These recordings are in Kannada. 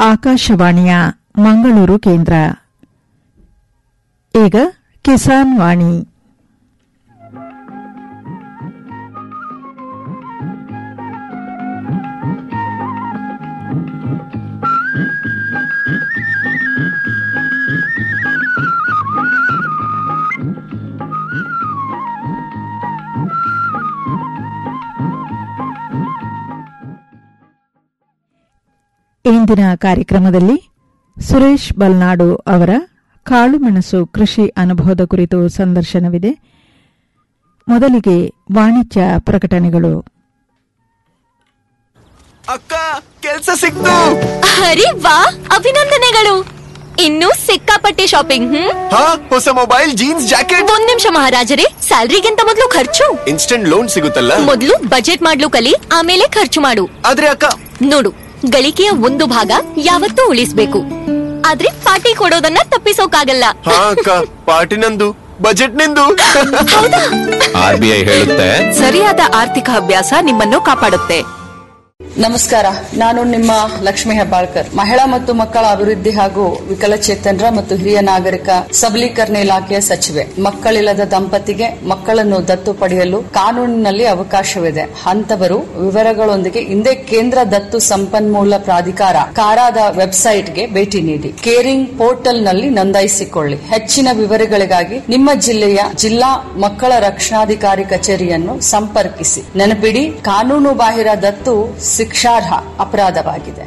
ಆಕಾಶವಾಣಿಯ ಮಂಗಳೂರು ಕೇಂದ್ರ ಈಗ ಕಿಸಾನ್ ವಾಣಿ ಇಂದಿನ ಕಾರ್ಯಕ್ರಮದಲ್ಲಿ ಸುರೇಶ್ ಬಲ್ನಾಡು ಅವರ ಕಾಳುಮೆಣಸು ಕೃಷಿ ಅನುಭವದ ಕುರಿತು ಸಂದರ್ಶನವಿದೆ ಮೊದಲಿಗೆ ವಾಣಿಜ್ಯ ಪ್ರಕಟಣೆಗಳು ಅಕ್ಕ ಕೆಲ್ಸ ಸಿಕ್ತು ಅರೆ ವಾ ಅಭಿನಂದನೆಗಳು ಇನ್ನೂ ಸಿಕ್ಕಾಪಟ್ಟೆ ಶಾಪಿಂಗ್ ಹ್ಮ್ ಹಾ ಹೊಸ ಮೊಬೈಲ್ ಜೀನ್ಸ್ ಜಾಕೆಟ್ ಒಂದ್ ನಿಮಿಷ ಮಹಾರಾಜರೇ ಸ್ಯಾಲ್ರಿಗಿಂತ ಮೊದಲು ಖರ್ಚು ಇನ್ಸ್ಟೆಂಟ್ ಲೋನ್ ಸಿಗುತ್ತಲ್ಲ ಮೊದಲು ಬಜೆಟ್ ಮಾಡ್ಲು ಕಲಿ ಆಮೇಲೆ ಖರ್ಚು ಮಾಡು ಆದ್ರೆ ಅಕ್ಕ ನೋಡು ಗಳಿಕೆಯ ಒಂದು ಭಾಗ ಯಾವತ್ತೂ ಉಳಿಸ್ಬೇಕು ಆದ್ರೆ ಪಾರ್ಟಿ ಕೊಡೋದನ್ನ ತಪ್ಪಿಸೋಕಾಗಲ್ಲ ಹಾ ಅಕ್ಕ ಪಾರ್ಟಿ ನಂದು ಬಜೆಟ್ ನಿಂದು ಹೌದಾ ಆರ್ ಬಿ ಐ ಹೇಳುತ್ತೆ ಸರಿಯಾದ ಆರ್ಥಿಕ ಅಭ್ಯಾಸ ನಿಮ್ಮನ್ನು ಕಾಪಾಡುತ್ತೆ ನಮಸ್ಕಾರ ನಾನು ನಿಮ್ಮ ಲಕ್ಷ್ಮಿ ಹೆಬ್ಬಾಳ್ಕರ್ ಮಹಿಳಾ ಮತ್ತು ಮಕ್ಕಳ ಅಭಿವೃದ್ಧಿ ಹಾಗೂ ವಿಕಲಚೇತನರ ಮತ್ತು ಹಿರಿಯ ನಾಗರಿಕ ಸಬಲೀಕರಣ ಇಲಾಖೆಯ ಸಚಿವೆ ಮಕ್ಕಳಿಲ್ಲದ ದಂಪತಿಗೆ ಮಕ್ಕಳನ್ನು ದತ್ತು ಪಡೆಯಲು ಕಾನೂನಿನಲ್ಲಿ ಅವಕಾಶವಿದೆ ಅಂತವರು ವಿವರಗಳೊಂದಿಗೆ ಹಿಂದೆ ಕೇಂದ್ರ ದತ್ತು ಸಂಪನ್ಮೂಲ ಪ್ರಾಧಿಕಾರ ಕಾರಾದ ವೆಬ್ಸೈಟ್ಗೆ ಭೇಟಿ ನೀಡಿ ಕೇರಿಂಗ್ ಪೋರ್ಟಲ್ನಲ್ಲಿ ನೋಂದಾಯಿಸಿಕೊಳ್ಳಿ ಹೆಚ್ಚಿನ ವಿವರಗಳಿಗಾಗಿ ನಿಮ್ಮ ಜಿಲ್ಲೆಯ ಜಿಲ್ಲಾ ಮಕ್ಕಳ ರಕ್ಷಣಾಧಿಕಾರಿ ಕಚೇರಿಯನ್ನು ಸಂಪರ್ಕಿಸಿ ನೆನಪಿಡಿ ಕಾನೂನು ಬಾಹಿರ ದತ್ತು ಶಿಕ್ಷಾರ್ಹ ಅಪರಾಧವಾಗಿದೆ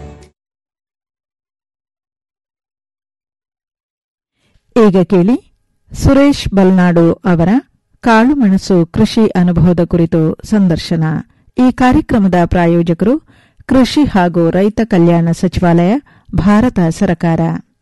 ಈಗ ಕೇಳಿ ಸುರೇಶ್ ಬಲ್ನಾಡು ಅವರ ಕಾಳುಮೆಣಸು ಕೃಷಿ ಅನುಭವದ ಕುರಿತು ಸಂದರ್ಶನ ಈ ಕಾರ್ಯಕ್ರಮದ ಪ್ರಾಯೋಜಕರು ಕೃಷಿ ಹಾಗೂ ರೈತ ಕಲ್ಯಾಣ ಸಚಿವಾಲಯ ಭಾರತ ಸರ್ಕಾರ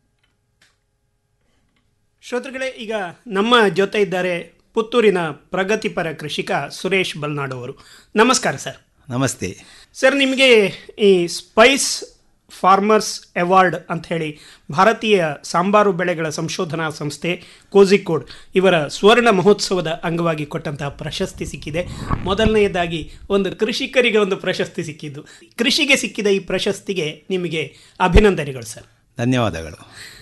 ಶ್ರೋತೃಗಳೇ ಈಗ ನಮ್ಮ ಜೊತೆ ಇದ್ದಾರೆ ಪುತ್ತೂರಿನ ಪ್ರಗತಿಪರ ಕೃಷಿಕ ಸುರೇಶ್ ಬಲ್ನಾಡು ಅವರು ನಮಸ್ಕಾರ ಸರ್ ನಮಸ್ತೆ ಸರ್ ನಿಮಗೆ ಈ ಸ್ಪೈಸ್ ಫಾರ್ಮರ್ಸ್ ಅವಾರ್ಡ್ ಅಂತ ಹೇಳಿ ಭಾರತೀಯ ಸಾಂಬಾರು ಬೆಳೆಗಳ ಸಂಶೋಧನಾ ಸಂಸ್ಥೆ ಕೋಜಿಕೋಡ್ ಇವರ ಸುವರ್ಣ ಮಹೋತ್ಸವದ ಅಂಗವಾಗಿ ಕೊಟ್ಟಂತಹ ಪ್ರಶಸ್ತಿ ಸಿಕ್ಕಿದೆ ಮೊದಲನೆಯದಾಗಿ ಒಂದು ಕೃಷಿಕರಿಗೆ ಒಂದು ಪ್ರಶಸ್ತಿ ಸಿಕ್ಕಿದ್ದು ಕೃಷಿಗೆ ಸಿಕ್ಕಿದ ಈ ಪ್ರಶಸ್ತಿಗೆ ನಿಮಗೆ ಅಭಿನಂದನೆಗಳು ಸರ್ ಧನ್ಯವಾದಗಳು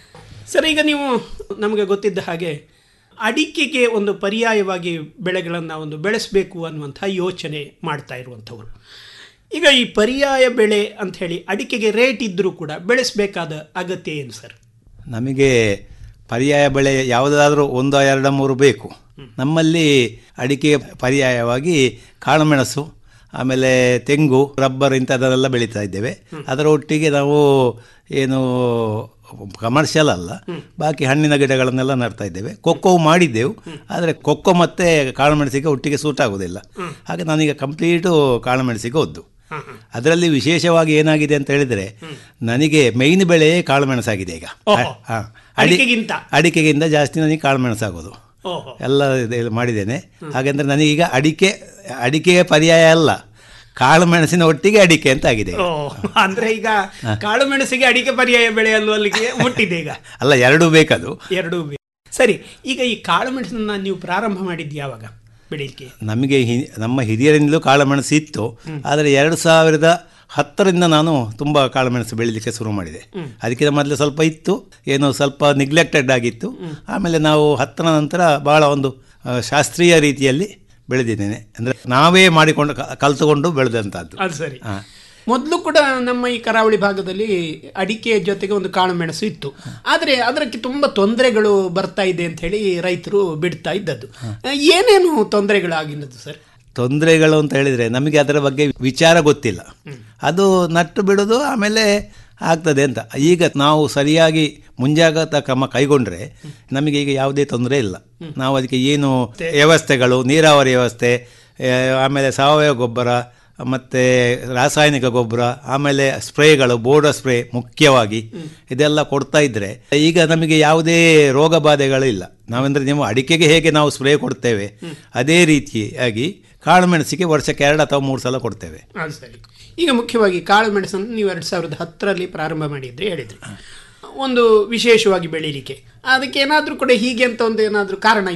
ಸರ್ ಈಗ ನೀವು ನಮಗೆ ಗೊತ್ತಿದ್ದ ಹಾಗೆ ಅಡಿಕೆಗೆ ಒಂದು ಪರ್ಯಾಯವಾಗಿ ಬೆಳೆಗಳನ್ನು ಒಂದು ಬೆಳೆಸಬೇಕು ಅನ್ನುವಂಥ ಯೋಚನೆ ಮಾಡ್ತಾ ಇರುವಂಥವ್ರು ಈಗ ಈ ಪರ್ಯಾಯ ಬೆಳೆ ಅಂತ ಹೇಳಿ ಅಡಿಕೆಗೆ ರೇಟ್ ಇದ್ದರೂ ಕೂಡ ಬೆಳೆಸಬೇಕಾದ ಅಗತ್ಯ ಏನು ಸರ್ ನಮಗೆ ಪರ್ಯಾಯ ಬೆಳೆ ಯಾವುದಾದ್ರೂ ಒಂದು ಎರಡು ಮೂರು ಬೇಕು ನಮ್ಮಲ್ಲಿ ಅಡಿಕೆಗೆ ಪರ್ಯಾಯವಾಗಿ ಕಾಳುಮೆಣಸು ಆಮೇಲೆ ತೆಂಗು ರಬ್ಬರ್ ಇಂಥದ್ದನ್ನೆಲ್ಲ ಬೆಳೀತಾ ಇದ್ದೇವೆ ಅದರ ಒಟ್ಟಿಗೆ ನಾವು ಏನು ಕಮರ್ಷಿಯಲ್ ಅಲ್ಲ ಬಾಕಿ ಹಣ್ಣಿನ ಗಿಡಗಳನ್ನೆಲ್ಲ ನಡ್ತಾ ಇದ್ದೇವೆ ಕೊಕ್ಕೋ ಮಾಡಿದ್ದೆವು ಆದರೆ ಕೊಕ್ಕೋ ಮತ್ತು ಕಾಳುಮೆಣಸಿಗೆ ಒಟ್ಟಿಗೆ ಸೂಟ್ ಆಗೋದಿಲ್ಲ ಹಾಗೆ ನಾನೀಗ ಕಂಪ್ಲೀಟು ಕಾಳುಮೆಣಸಿಗೆ ಒದ್ದು ಅದರಲ್ಲಿ ವಿಶೇಷವಾಗಿ ಏನಾಗಿದೆ ಅಂತ ಹೇಳಿದರೆ ನನಗೆ ಮೈನ್ ಬೆಳೆ ಕಾಳುಮೆಣಸಾಗಿದೆ ಈಗ ಓಹೋ. ಹಾ. ಅಡಿ- ಅಡಿಕೆಗಿಂತ? ಅಡಿಕೆಗಿಂತ ಜಾಸ್ತಿ ನನಗೆ ಕಾಳುಮೆಣಸಾಗೋದು ಓಹೋ ಎಲ್ಲ ಇದು ಮಾಡಿದ್ದೇನೆ ಹಾಗೆಂದ್ರೆ ನನಗೀಗ ಅಡಿಕೆ ಅಡಿಕೆಗೆ ಪರ್ಯಾಯ ಅಲ್ಲ ಕಾಳು ಮೆಣಸಿನ ಒಟ್ಟಿಗೆ ಅಡಿಕೆ ಅಂತ ಆಗಿದೆ ಓ ಅಂದ್ರೆ ಈಗ ಕಾಳು ಮೆಣಸಿಗೆ ಅಡಿಕೆ ಪರ್ಯಾಯ ಬೆಳೆ ಅನ್ನುವಲ್ಲಿಗೆ ಮುಟ್ಟಿದೆ ಈಗ ಅಲ್ಲ ಎರಡೂ ಬೇಕದು ಎರಡೂ ಬೇ- ಸರಿ ಈಗ ಈ ಕಾಳು ಮೆಣಸನ್ನ ನೀವು ಪ್ರಾರಂಭ ಮಾಡಿದ್ದು ಯಾವಾಗ ಬೆಳೀಲಿಕ್ಕೆ ನಮಗೆ ಹಿ- ನಮ್ಮ ಹಿರಿಯರಿಂದಲೂ ಕಾಳುಮೆಣಸು ಇತ್ತು ಆದರೆ ಎರಡು ಸಾವಿರದ ಹತ್ತರಿಂದ ನಾನು ತುಂಬ ಕಾಳುಮೆಣಸು ಬೆಳೀಲಿಕ್ಕೆ ಶುರು ಮಾಡಿದೆ ಅದಕ್ಕಿಂತ ಮೊದಲು ಸ್ವಲ್ಪ ಇತ್ತು ಏನೋ ಸ್ವಲ್ಪ ನಿಗ್ಲೆಕ್ಟೆಡ್ ಆಗಿತ್ತು ಆಮೇಲೆ ನಾವು ಹತ್ತರ ನಂತರ ಭಾಳ ಒಂದು ಆ, ಶಾಸ್ತ್ರೀಯ ರೀತಿಯಲ್ಲಿ ಬೆಳೆದಿದ್ದೇನೆ ಅಂದರೆ ನಾವೇ ಮಾಡಿಕೊಂಡು ಕ- ಕಲ್ತುಕೊಂಡು ಬೆಳೆದಂಥದ್ದು ಅದು ಸರಿ ಹಾ. ಮೊದಲು ಕೂಡ ನಮ್ಮ ಈ ಕರಾವಳಿ ಭಾಗದಲ್ಲಿ ಅಡಿಕೆ ಜೊತೆಗೆ ಒಂದು ಕಾಳು ಮೆಣಸು ಇತ್ತು ಆದರೆ ಅದಕ್ಕೆ ತುಂಬಾ ತೊಂದರೆಗಳು ಬರ್ತಾ ಇದೆ ಅಂತ ಹೇಳಿ ರೈತರು ಬಿಡ್ತಾ ಇದ್ದದ್ದು ಏನೇನು ತೊಂದರೆಗಳಾಗಿನದ್ದು ಸರ್ ತೊಂದರೆಗಳು ಅಂತ ಹೇಳಿದರೆ ನಮಗೆ ಅದರ ಬಗ್ಗೆ ವಿಚಾರ ಗೊತ್ತಿಲ್ಲ ಅದು ನಟ್ಟು ಬಿಡೋದು ಆಮೇಲೆ ಆಗ್ತದೆ ಅಂತ ಈಗ ನಾವು ಸರಿಯಾಗಿ ಮುಂಜಾಗ್ರತಾ ಕ್ರಮ ಕೈಗೊಂಡ್ರೆ ನಮಗೆ ಈಗ ಯಾವುದೇ ತೊಂದರೆ ಇಲ್ಲ ನಾವು ಅದಕ್ಕೆ ಏನು ವ್ಯವಸ್ಥೆಗಳು ನೀರಾವರಿ ವ್ಯವಸ್ಥೆ ಆ, ಆಮೇಲೆ ಸಾವಯವ ಗೊಬ್ಬರ ಮತ್ತು ರಾಸಾಯನಿಕ ಗೊಬ್ಬರ ಆಮೇಲೆ ಸ್ಪ್ರೇಗಳು ಬೋರ್ಡರ್ ಸ್ಪ್ರೇ ಮುಖ್ಯವಾಗಿ ಇದೆಲ್ಲ ಕೊಡ್ತಾ ಇದ್ರೆ ಈಗ ನಮಗೆ ಯಾವುದೇ ರೋಗ ಬಾಧೆಗಳು ಇಲ್ಲ ನಾವೆಂದರೆ ನೀವು ಅಡಿಕೆಗೆ ಹೇಗೆ ನಾವು ಸ್ಪ್ರೇ ಕೊಡ್ತೇವೆ ಅದೇ ರೀತಿಯಾಗಿ ಕಾಳುಮೆಣಸಿಗೆ ವರ್ಷಕ್ಕೆ ಎರಡು ಅಥವಾ ಮೂರು ಸಲ ಕೊಡ್ತೇವೆ ಅದು ಸರಿ ಈಗ ಮುಖ್ಯವಾಗಿ ಕಾಳು ಮೆಣಸನ್ನು ನೀವು ಎರಡು ಸಾವಿರದ ಹತ್ತರಲ್ಲಿ ಪ್ರಾರಂಭ ಮಾಡಿದ್ರಿ ಹೇಳಿದ್ರಿ ಒಂದು ವಿಶೇಷವಾಗಿ ಬೆಳೀಲಿಕ್ಕೆ ಅದಕ್ಕೆ ಏನಾದರೂ ಕೂಡ ಹೀಗೆ ಅಂತ ಒಂದು ಏನಾದರೂ ಕಾರಣ ಇತ್ತಾ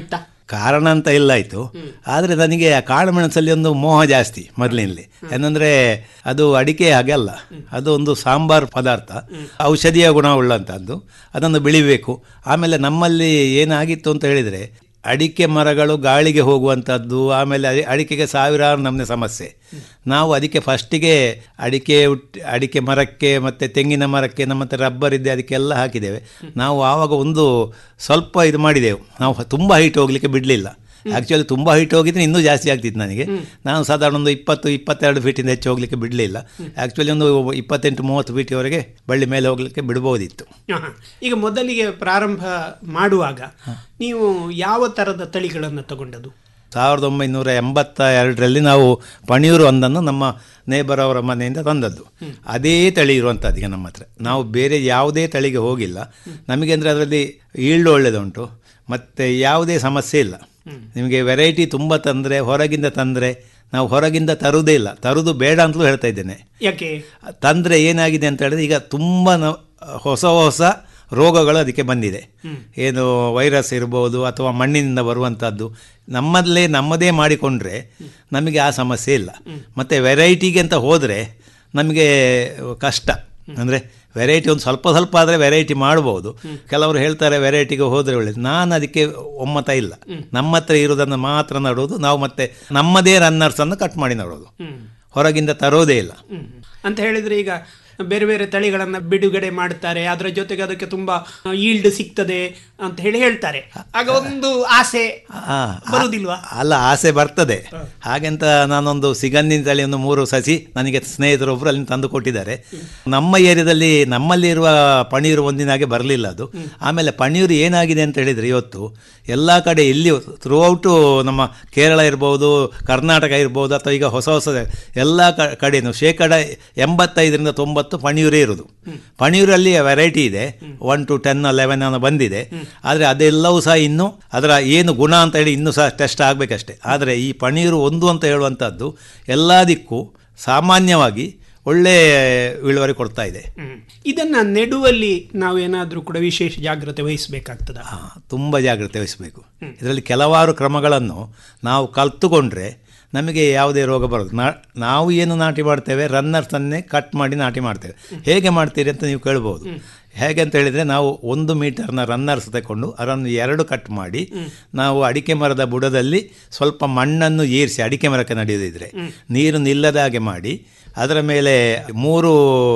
ಕಾರಣ ಅಂತ ಇಲ್ಲ ಆಯಿತು ಆದರೆ ನನಗೆ ಆ ಕಾಳುಮೆಣಸಲ್ಲಿ ಒಂದು ಮೋಹ ಜಾಸ್ತಿ ಮೊದಲಿನಲ್ಲಿ ಏನಂದರೆ ಅದು ಅಡಿಕೆ ಹಾಗೆ ಅಲ್ಲ ಅದು ಒಂದು ಸಾಂಬಾರು ಪದಾರ್ಥ ಔಷಧೀಯ ಗುಣವುಳ್ಳಂಥದ್ದು ಅದನ್ನು ಬೆಳಿಬೇಕು ಆಮೇಲೆ ನಮ್ಮಲ್ಲಿ ಏನಾಗಿತ್ತು ಅಂತ ಹೇಳಿದರೆ ಅಡಿಕೆ ಮರಗಳು ಗಾಳಿಗೆ ಹೋಗುವಂಥದ್ದು ಆಮೇಲೆ ಅಡಿ- ಅಡಿಕೆಗೆ ಸಾವಿರಾರು ನಮ್ಮನೆ ಸಮಸ್ಯೆ ನಾವು ಅದಕ್ಕೆ ಫಸ್ಟಿಗೆ ಅಡಿಕೆ ಉಟ್ ಅಡಿಕೆ ಮರಕ್ಕೆ ಮತ್ತು ತೆಂಗಿನ ಮರಕ್ಕೆ ನಮ್ಮ ಹತ್ರ ರಬ್ಬರ್ ಇದೆ ಅದಕ್ಕೆಲ್ಲ ಹಾಕಿದ್ದೇವೆ ನಾವು ಆವಾಗ ಒಂದು ಸ್ವಲ್ಪ ಇದು ಮಾಡಿದೆವು ನಾವು ತುಂಬ ಹೈಟ್ ಹೋಗಲಿಕ್ಕೆ ಬಿಡಲಿಲ್ಲ ಆ್ಯಕ್ಚುಲಿ ತುಂಬ ಹೈಟ್ ಹೋಗಿದ್ರೆ ಇನ್ನೂ ಜಾಸ್ತಿ ಆಗ್ತಿತ್ತು ನನಗೆ ನಾನು ಸಾಧಾರಣ ಒಂದು ಇಪ್ಪತ್ತು ಇಪ್ಪತ್ತೆರಡು ಫೀಟಿಂದ ಹೆಚ್ಚು ಹೋಗಲಿಕ್ಕೆ ಬಿಡಲಿಲ್ಲ ಆ್ಯಕ್ಚುಲಿ ಒಂದು ಇಪ್ಪತ್ತೆಂಟು ಮೂವತ್ತು ಫೀಟಿವರೆಗೆ ಬಳ್ಳಿ ಮೇಲೆ ಹೋಗಲಿಕ್ಕೆ ಬಿಡ್ಬೋದಿತ್ತು ಆಹಾ. ಈಗ ಮೊದಲಿಗೆ ಪ್ರಾರಂಭ ಮಾಡುವಾಗ ನೀವು ಯಾವ ತರದ ತಳಿಗಳನ್ನು ತಗೊಂಡದ್ದು ಸಾವಿರದ ಒಂಬೈನೂರ ಎಂಬತ್ತ ಎರಡರಲ್ಲಿ ನಾವು ಪಣಿಯೂರು ಒಂದನ್ನು ನಮ್ಮ ನೇಬರ್ ಅವರ ಮನೆಯಿಂದ ತಂದದ್ದು ಅದೇ ತಳಿ ಇರುವಂಥದ್ದು ಈಗ ನಮ್ಮ ಹತ್ರ ನಾವು ಬೇರೆ ಯಾವುದೇ ತಳಿಗೆ ಹೋಗಿಲ್ಲ ನಮಗೆ ಅಂದರೆ ಅದರಲ್ಲಿ ಈಲ್ಡ್ ಒಳ್ಳೆಯದುಂಟು ಮತ್ತು ಯಾವುದೇ ಸಮಸ್ಯೆ ಇಲ್ಲ ನಿಮಗೆ ವೆರೈಟಿ ತುಂಬ ತಂದರೆ ಹೊರಗಿಂದ ತಂದರೆ ನಾವು ಹೊರಗಿಂದ ತರುವುದೇ ಇಲ್ಲ ತರುವುದು ಬೇಡ ಅಂತಲೂ ಹೇಳ್ತಾ ಇದ್ದೇನೆ ಯಾಕೆ ತಂದರೆ ಏನಾಗಿದೆ ಅಂತ ಹೇಳಿದ್ರೆ ಈಗ ತುಂಬ ನ- ಹೊಸ ಹೊಸ ರೋಗಗಳು ಅದಕ್ಕೆ ಬಂದಿದೆ ಏನು ವೈರಸ್ ಇರ್ಬೋದು ಅಥವಾ ಮಣ್ಣಿನಿಂದ ಬರುವಂಥದ್ದು ನಮ್ಮಲ್ಲೇ ನಮ್ಮದೇ ಮಾಡಿಕೊಂಡ್ರೆ ನಮಗೆ ಆ ಸಮಸ್ಯೆ ಇಲ್ಲ ಮತ್ತು ವೆರೈಟಿಗೆ ಅಂತ ಹೋದರೆ ನಮಗೆ ಕಷ್ಟ ಅಂದರೆ ವೆರೈಟಿ ಒಂದು ಸ್ವಲ್ಪ ಸ್ವಲ್ಪ ಆದರೆ ವೆರೈಟಿ ಮಾಡ್ಬೋದು ಕೆಲವರು ಹೇಳ್ತಾರೆ ವೆರೈಟಿಗೆ ಹೋದರೆ ಒಳ್ಳೇದು ನಾನು ಅದಕ್ಕೆ ಒಮ್ಮತ ಇಲ್ಲ ನಮ್ಮ ಹತ್ರ ಇರೋದನ್ನು ಮಾತ್ರ ನಡೋದು ನಾವು ಮತ್ತೆ ನಮ್ಮದೇ ರನ್ನರ್ಸನ್ನು ಕಟ್ ಮಾಡಿ ನಡೋದು ಹೊರಗಿಂದ ತರೋದೇ ಇಲ್ಲ ಹ್ಮ್. ಅಂತ ಹೇಳಿದ್ರೆ ಈಗ ಬೇರೆ ಬೇರೆ ತಳಿಗಳನ್ನ ಬಿಡುಗಡೆ ಮಾಡ್ತಾರೆ ಅದರ ಜೊತೆಗೆ ಅದಕ್ಕೆ ತುಂಬಾ ಈಲ್ಡ್ ಸಿಗ್ತದೆ ಅಂತ ಹೇಳಿ ಹೇಳ್ತಾರೆ ಆಗ ಒಂದು ಆಸೆ ಆ, ಬರುವುದಿಲ್ವಾ ಅಲ್ಲ ಆಸೆ ಬರ್ತದೆ ಹಾಗೆಂತ ನಾನೊಂದು ಸಿಗಂದಿನ ತಳಿ ಒಂದು ಮೂರು ಸಸಿ ನನಗೆ ಸ್ನೇಹಿತರೊಬ್ಬರು ಅಲ್ಲಿ ತಂದು ಕೊಟ್ಟಿದ್ದಾರೆ ನಮ್ಮ ಏರಿಯಾದಲ್ಲಿ ನಮ್ಮಲ್ಲಿ ಇರುವ ಪಣೀರು ಒಂದಿನ ಹಾಗೆ ಬರಲಿಲ್ಲ ಅದು ಆಮೇಲೆ ಪಣೀರು ಏನಾಗಿದೆ ಅಂತ ಹೇಳಿದರೆ ಇವತ್ತು ಎಲ್ಲ ಕಡೆ ಇಲ್ಲಿ ಥ್ರೂ ಔಟು ನಮ್ಮ ಕೇರಳ ಇರ್ಬೋದು ಕರ್ನಾಟಕ ಇರ್ಬೋದು ಅಥವಾ ಈಗ ಹೊಸ ಹೊಸ ಎಲ್ಲ ಕ- ಕಡೆನೂ ಶೇಕಡ ಎಂಬತ್ತೈದರಿಂದ ತೊಂಬತ್ತು ಪಣಿಯೂರೇ ಇರೋದು ಪಣಿಯೂರಲ್ಲಿ ವೆರೈಟಿ ಇದೆ ಒನ್ ಟು ಟೆನ್ ಲೆವೆನ್ ಅನ್ನೋ ಬಂದಿದೆ ಆದರೆ ಅದೆಲ್ಲವೂ ಸಹ ಇನ್ನೂ ಅದರ ಏನು ಗುಣ ಅಂತ ಹೇಳಿ ಇನ್ನೂ ಸಹ ಟೆಸ್ಟ್ ಆಗಬೇಕಷ್ಟೆ ಆದರೆ ಈ ಪಣೀರು ಒಂದು ಅಂತ ಹೇಳುವಂಥದ್ದು ಎಲ್ಲದಕ್ಕೂ ಸಾಮಾನ್ಯವಾಗಿ ಒಳ್ಳೆ ಇಳುವರಿ ಕೊಡ್ತಾ ಇದೆ ಹ್ಮ್. ಇದನ್ನ ನೆಡುವಲ್ಲಿ ನಾವೇನಾದ್ರೂ ಕೂಡ ವಿಶೇಷ ಜಾಗ್ರತೆ ವಹಿಸಬೇಕಾಗ್ತದ ಆ, ತುಂಬ ಜಾಗ್ರತೆ ವಹಿಸಬೇಕು ಇದರಲ್ಲಿ ಕೆಲವಾರು ಕ್ರಮಗಳನ್ನು ನಾವು ಕಲ್ತುಕೊಂಡ್ರೆ ನಮಗೆ ಯಾವುದೇ ರೋಗ ಬರೋದು ನಾ ನಾವು ಏನು ನಾಟಿ ಮಾಡ್ತೇವೆ ರನ್ನರ್ಸನ್ನೇ ಕಟ್ ಮಾಡಿ ನಾಟಿ ಮಾಡ್ತೇವೆ ಹೇಗೆ ಮಾಡ್ತೀರಿ ಅಂತ ನೀವು ಕೇಳ್ಬೋದು ಹೇಗೆ ಅಂತ ಹೇಳಿದರೆ ನಾವು ಒಂದು ಮೀಟರ್ನ ರನ್ನರ್ಸ್ ತಗೊಂಡು ಅದನ್ನು ಎರಡು ಕಟ್ ಮಾಡಿ ನಾವು ಅಡಿಕೆ ಮರದ ಬುಡದಲ್ಲಿ ಸ್ವಲ್ಪ ಮಣ್ಣನ್ನು ಏರಿಸಿ ಅಡಿಕೆ ಮರಕ್ಕೆ ನಡೆಯೋದಿದ್ರೆ ನೀರು ನಿಲ್ಲದ ಹಾಗೆ ಮಾಡಿ ಅದರ ಮೇಲೆ ಮೂರು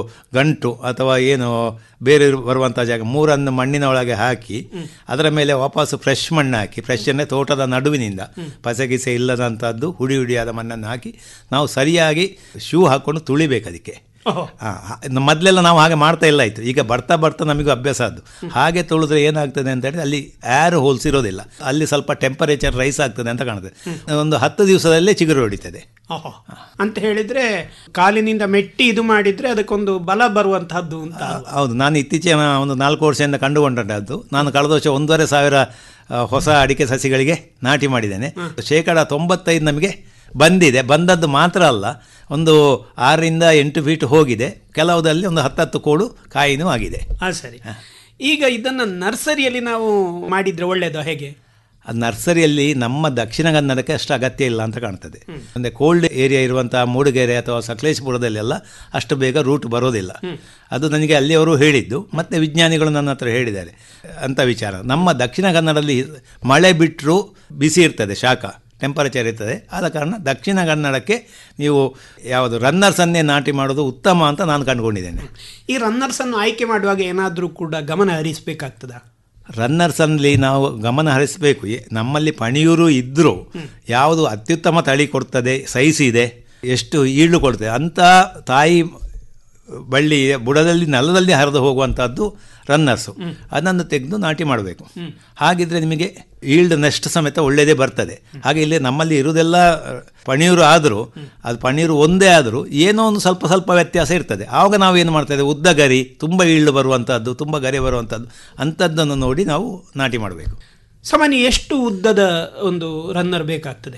ಗಂಟು ಅಥವಾ ಏನು ಬೇರೆ ಇರು- ಬರುವಂಥ ಜಾಗ ಮೂರನ್ನು ಮಣ್ಣಿನ ಒಳಗೆ ಹಾಕಿ ಅದರ ಮೇಲೆ ವಾಪಸ್ಸು ಫ್ರೆಶ್ ಮಣ್ಣು ಹಾಕಿ ಫ್ರೆಶ್ ಅಂದರೆ ತೋಟದ ನಡುವಿನಿಂದ ಪಸಗಿಸೆ ಇಲ್ಲದಂಥದ್ದು ಹುಡಿ ಹುಡಿಯಾದ ಮಣ್ಣನ್ನು ಹಾಕಿ ನಾವು ಸರಿಯಾಗಿ ಶೂ ಹಾಕ್ಕೊಂಡು ತುಳಿಬೇಕು ಅದಕ್ಕೆ ಓಹೋ ಮೊದಲೆಲ್ಲ ನಾವು ಹಾಗೆ ಮಾಡ್ತಾ ಇಲ್ಲ ಆಯಿತು ಈಗ ಬರ್ತಾ ಬರ್ತಾ ನಮಗೂ ಅಭ್ಯಾಸ ಅದು ಹಾಗೆ ತುಳಿದ್ರೆ ಏನಾಗ್ತದೆ ಅಂತ ಹೇಳಿದ್ರೆ ಅಲ್ಲಿ ಏರ್ ಹೋಲ್ಸ್ ಇರೋದಿಲ್ಲ ಅಲ್ಲಿ ಸ್ವಲ್ಪ ಟೆಂಪರೇಚರ್ ರೈಸ್ ಆಗ್ತದೆ ಅಂತ ಕಾಣ್ತದೆ ಒಂದು ಹತ್ತು ದಿವಸದಲ್ಲೇ ಚಿಗುರು ಹೊಡಿತದೆ ಓಹೋ ಅಂತ ಹೇಳಿದ್ರೆ ಕಾಲಿನಿಂದ ಮೆಟ್ಟಿ ಇದು ಮಾಡಿದ್ರೆ ಅದಕ್ಕೊಂದು ಬಲ ಬರುವಂತಹದ್ದು ಅಂತ ಹೌದು ನಾನು ಇತ್ತೀಚಿನ ಒಂದು ನಾಲ್ಕು ವರ್ಷದಿಂದ ಕಂಡುಕೊಂಡದ್ದು ನಾನು ಕಳೆದ ವರ್ಷ ಒಂದೂವರೆ ಸಾವಿರ ಆ, ಹೊಸ ಅಡಿಕೆ ಸಸಿಗಳಿಗೆ ನಾಟಿ ಮಾಡಿದ್ದೇನೆ ಶೇಕಡ ತೊಂಬತ್ತೈದು ನಮಗೆ ಬಂದಿದೆ ಬಂದದ್ದು ಮಾತ್ರ ಅಲ್ಲ ಒಂದು ಆರರಿಂದ ಎಂಟು ಫೀಟ್ ಹೋಗಿದೆ ಕೆಲವುದಲ್ಲಿ ಒಂದು ಹತ್ತತ್ತು ಕೋಡು ಕಾಯಿನೂ ಆಗಿದೆ ಹಾ ಸರಿ ಈಗ ಇದನ್ನ ನರ್ಸರಿಯಲ್ಲಿ ನಾವು ಮಾಡಿದ್ರೆ ಒಳ್ಳೇದು ಹೇಗೆ ಆ ನರ್ಸರಿಯಲ್ಲಿ ನಮ್ಮ ದಕ್ಷಿಣ ಕನ್ನಡಕ್ಕೆ ಅಷ್ಟು ಅಗತ್ಯ ಇಲ್ಲ ಅಂತ ಕಾಣ್ತದೆ ಅಂದರೆ ಕೋಲ್ಡ್ ಏರಿಯಾ ಇರುವಂತಹ ಮೂಡಿಗೆರೆ ಅಥವಾ ಸಕಲೇಶಪುರದಲ್ಲೆಲ್ಲ ಅಷ್ಟು ಬೇಗ ರೂಟ್ ಬರೋದಿಲ್ಲ ಅದು ನನಗೆ ಅಲ್ಲಿಯವರು ಹೇಳಿದ್ದು ಮತ್ತು ವಿಜ್ಞಾನಿಗಳು ನನ್ನ ಹತ್ರ ಹೇಳಿದ್ದಾರೆ ಅಂತ ವಿಚಾರ ನಮ್ಮ ದಕ್ಷಿಣ ಕನ್ನಡದಲ್ಲಿ ಮಳೆ ಬಿಟ್ಟರೂ ಬಿಸಿ ಇರ್ತದೆ ಶಾಖ ಟೆಂಪರೇಚರ್ ಇರ್ತದೆ ಆದ ಕಾರಣ ದಕ್ಷಿಣ ಕನ್ನಡಕ್ಕೆ ನೀವು ಯಾವುದು ರನ್ನರ್ಸನ್ನೇ ನಾಟಿ ಮಾಡೋದು ಉತ್ತಮ ಅಂತ ನಾನು ಕಂಡುಕೊಂಡಿದ್ದೇನೆ ಈ ರನ್ನರ್ಸ್ ಅನ್ನು ಆಯ್ಕೆ ಮಾಡುವಾಗ ಏನಾದ್ರೂ ಕೂಡ ಗಮನ ಹರಿಸಬೇಕಾಗ್ತದ ರನ್ನರ್ಸಲ್ಲಿ ನಾವು ಗಮನ ಹರಿಸಬೇಕು ಎ- ನಮ್ಮಲ್ಲಿ ಪಣಿಯೂರು ಇದ್ದರೂ ಯಾವುದು ಅತ್ಯುತ್ತಮ ತಳಿ ಕೊಡ್ತದೆ ಸೈಜ್ ಇದೆ ಎಷ್ಟು ಈಳು ಕೊಡ್ತದೆ ಅಂಥ ತಾಯಿ ಬಳ್ಳಿ ಬುಡದಲ್ಲಿ ನೆಲದಲ್ಲಿ ಹರಿದು ಹೋಗುವಂಥದ್ದು ರನ್ನರ್ಸು ಅದನ್ನು ತೆಗೆದು ನಾಟಿ ಮಾಡಬೇಕು ಹಾಗಿದ್ರೆ ನಿಮಗೆ ಈಲ್ಡ್ ನೆಕ್ಸ್ಟ್ ಸಮೇತ ಒಳ್ಳೆಯದೇ ಬರ್ತದೆ ಹಾಗೆ ಇಲ್ಲಿ ನಮ್ಮಲ್ಲಿ ಇರುವುದೆಲ್ಲ ಪಣೀರು ಆದರೂ ಅದು ಪಣೀರು ಒಂದೇ ಆದರೂ ಏನೋ ಒಂದು ಸ್ವಲ್ಪ ಸ್ವಲ್ಪ ವ್ಯತ್ಯಾಸ ಇರ್ತದೆ ಆವಾಗ ನಾವು ಏನು ಮಾಡ್ತಾ ಇದ್ದೇವೆ ಉದ್ದ ಗರಿ ತುಂಬ ಈಲ್ಡ್ ಬರುವಂಥದ್ದು ತುಂಬ ಗರಿ ಬರುವಂಥದ್ದು ಅಂಥದ್ದನ್ನು ನೋಡಿ ನಾವು ನಾಟಿ ಮಾಡಬೇಕು ಸಾಮಾನ್ಯ ಎಷ್ಟು ಉದ್ದದ ಒಂದು ರನ್ನರ್ ಬೇಕಾಗ್ತದೆ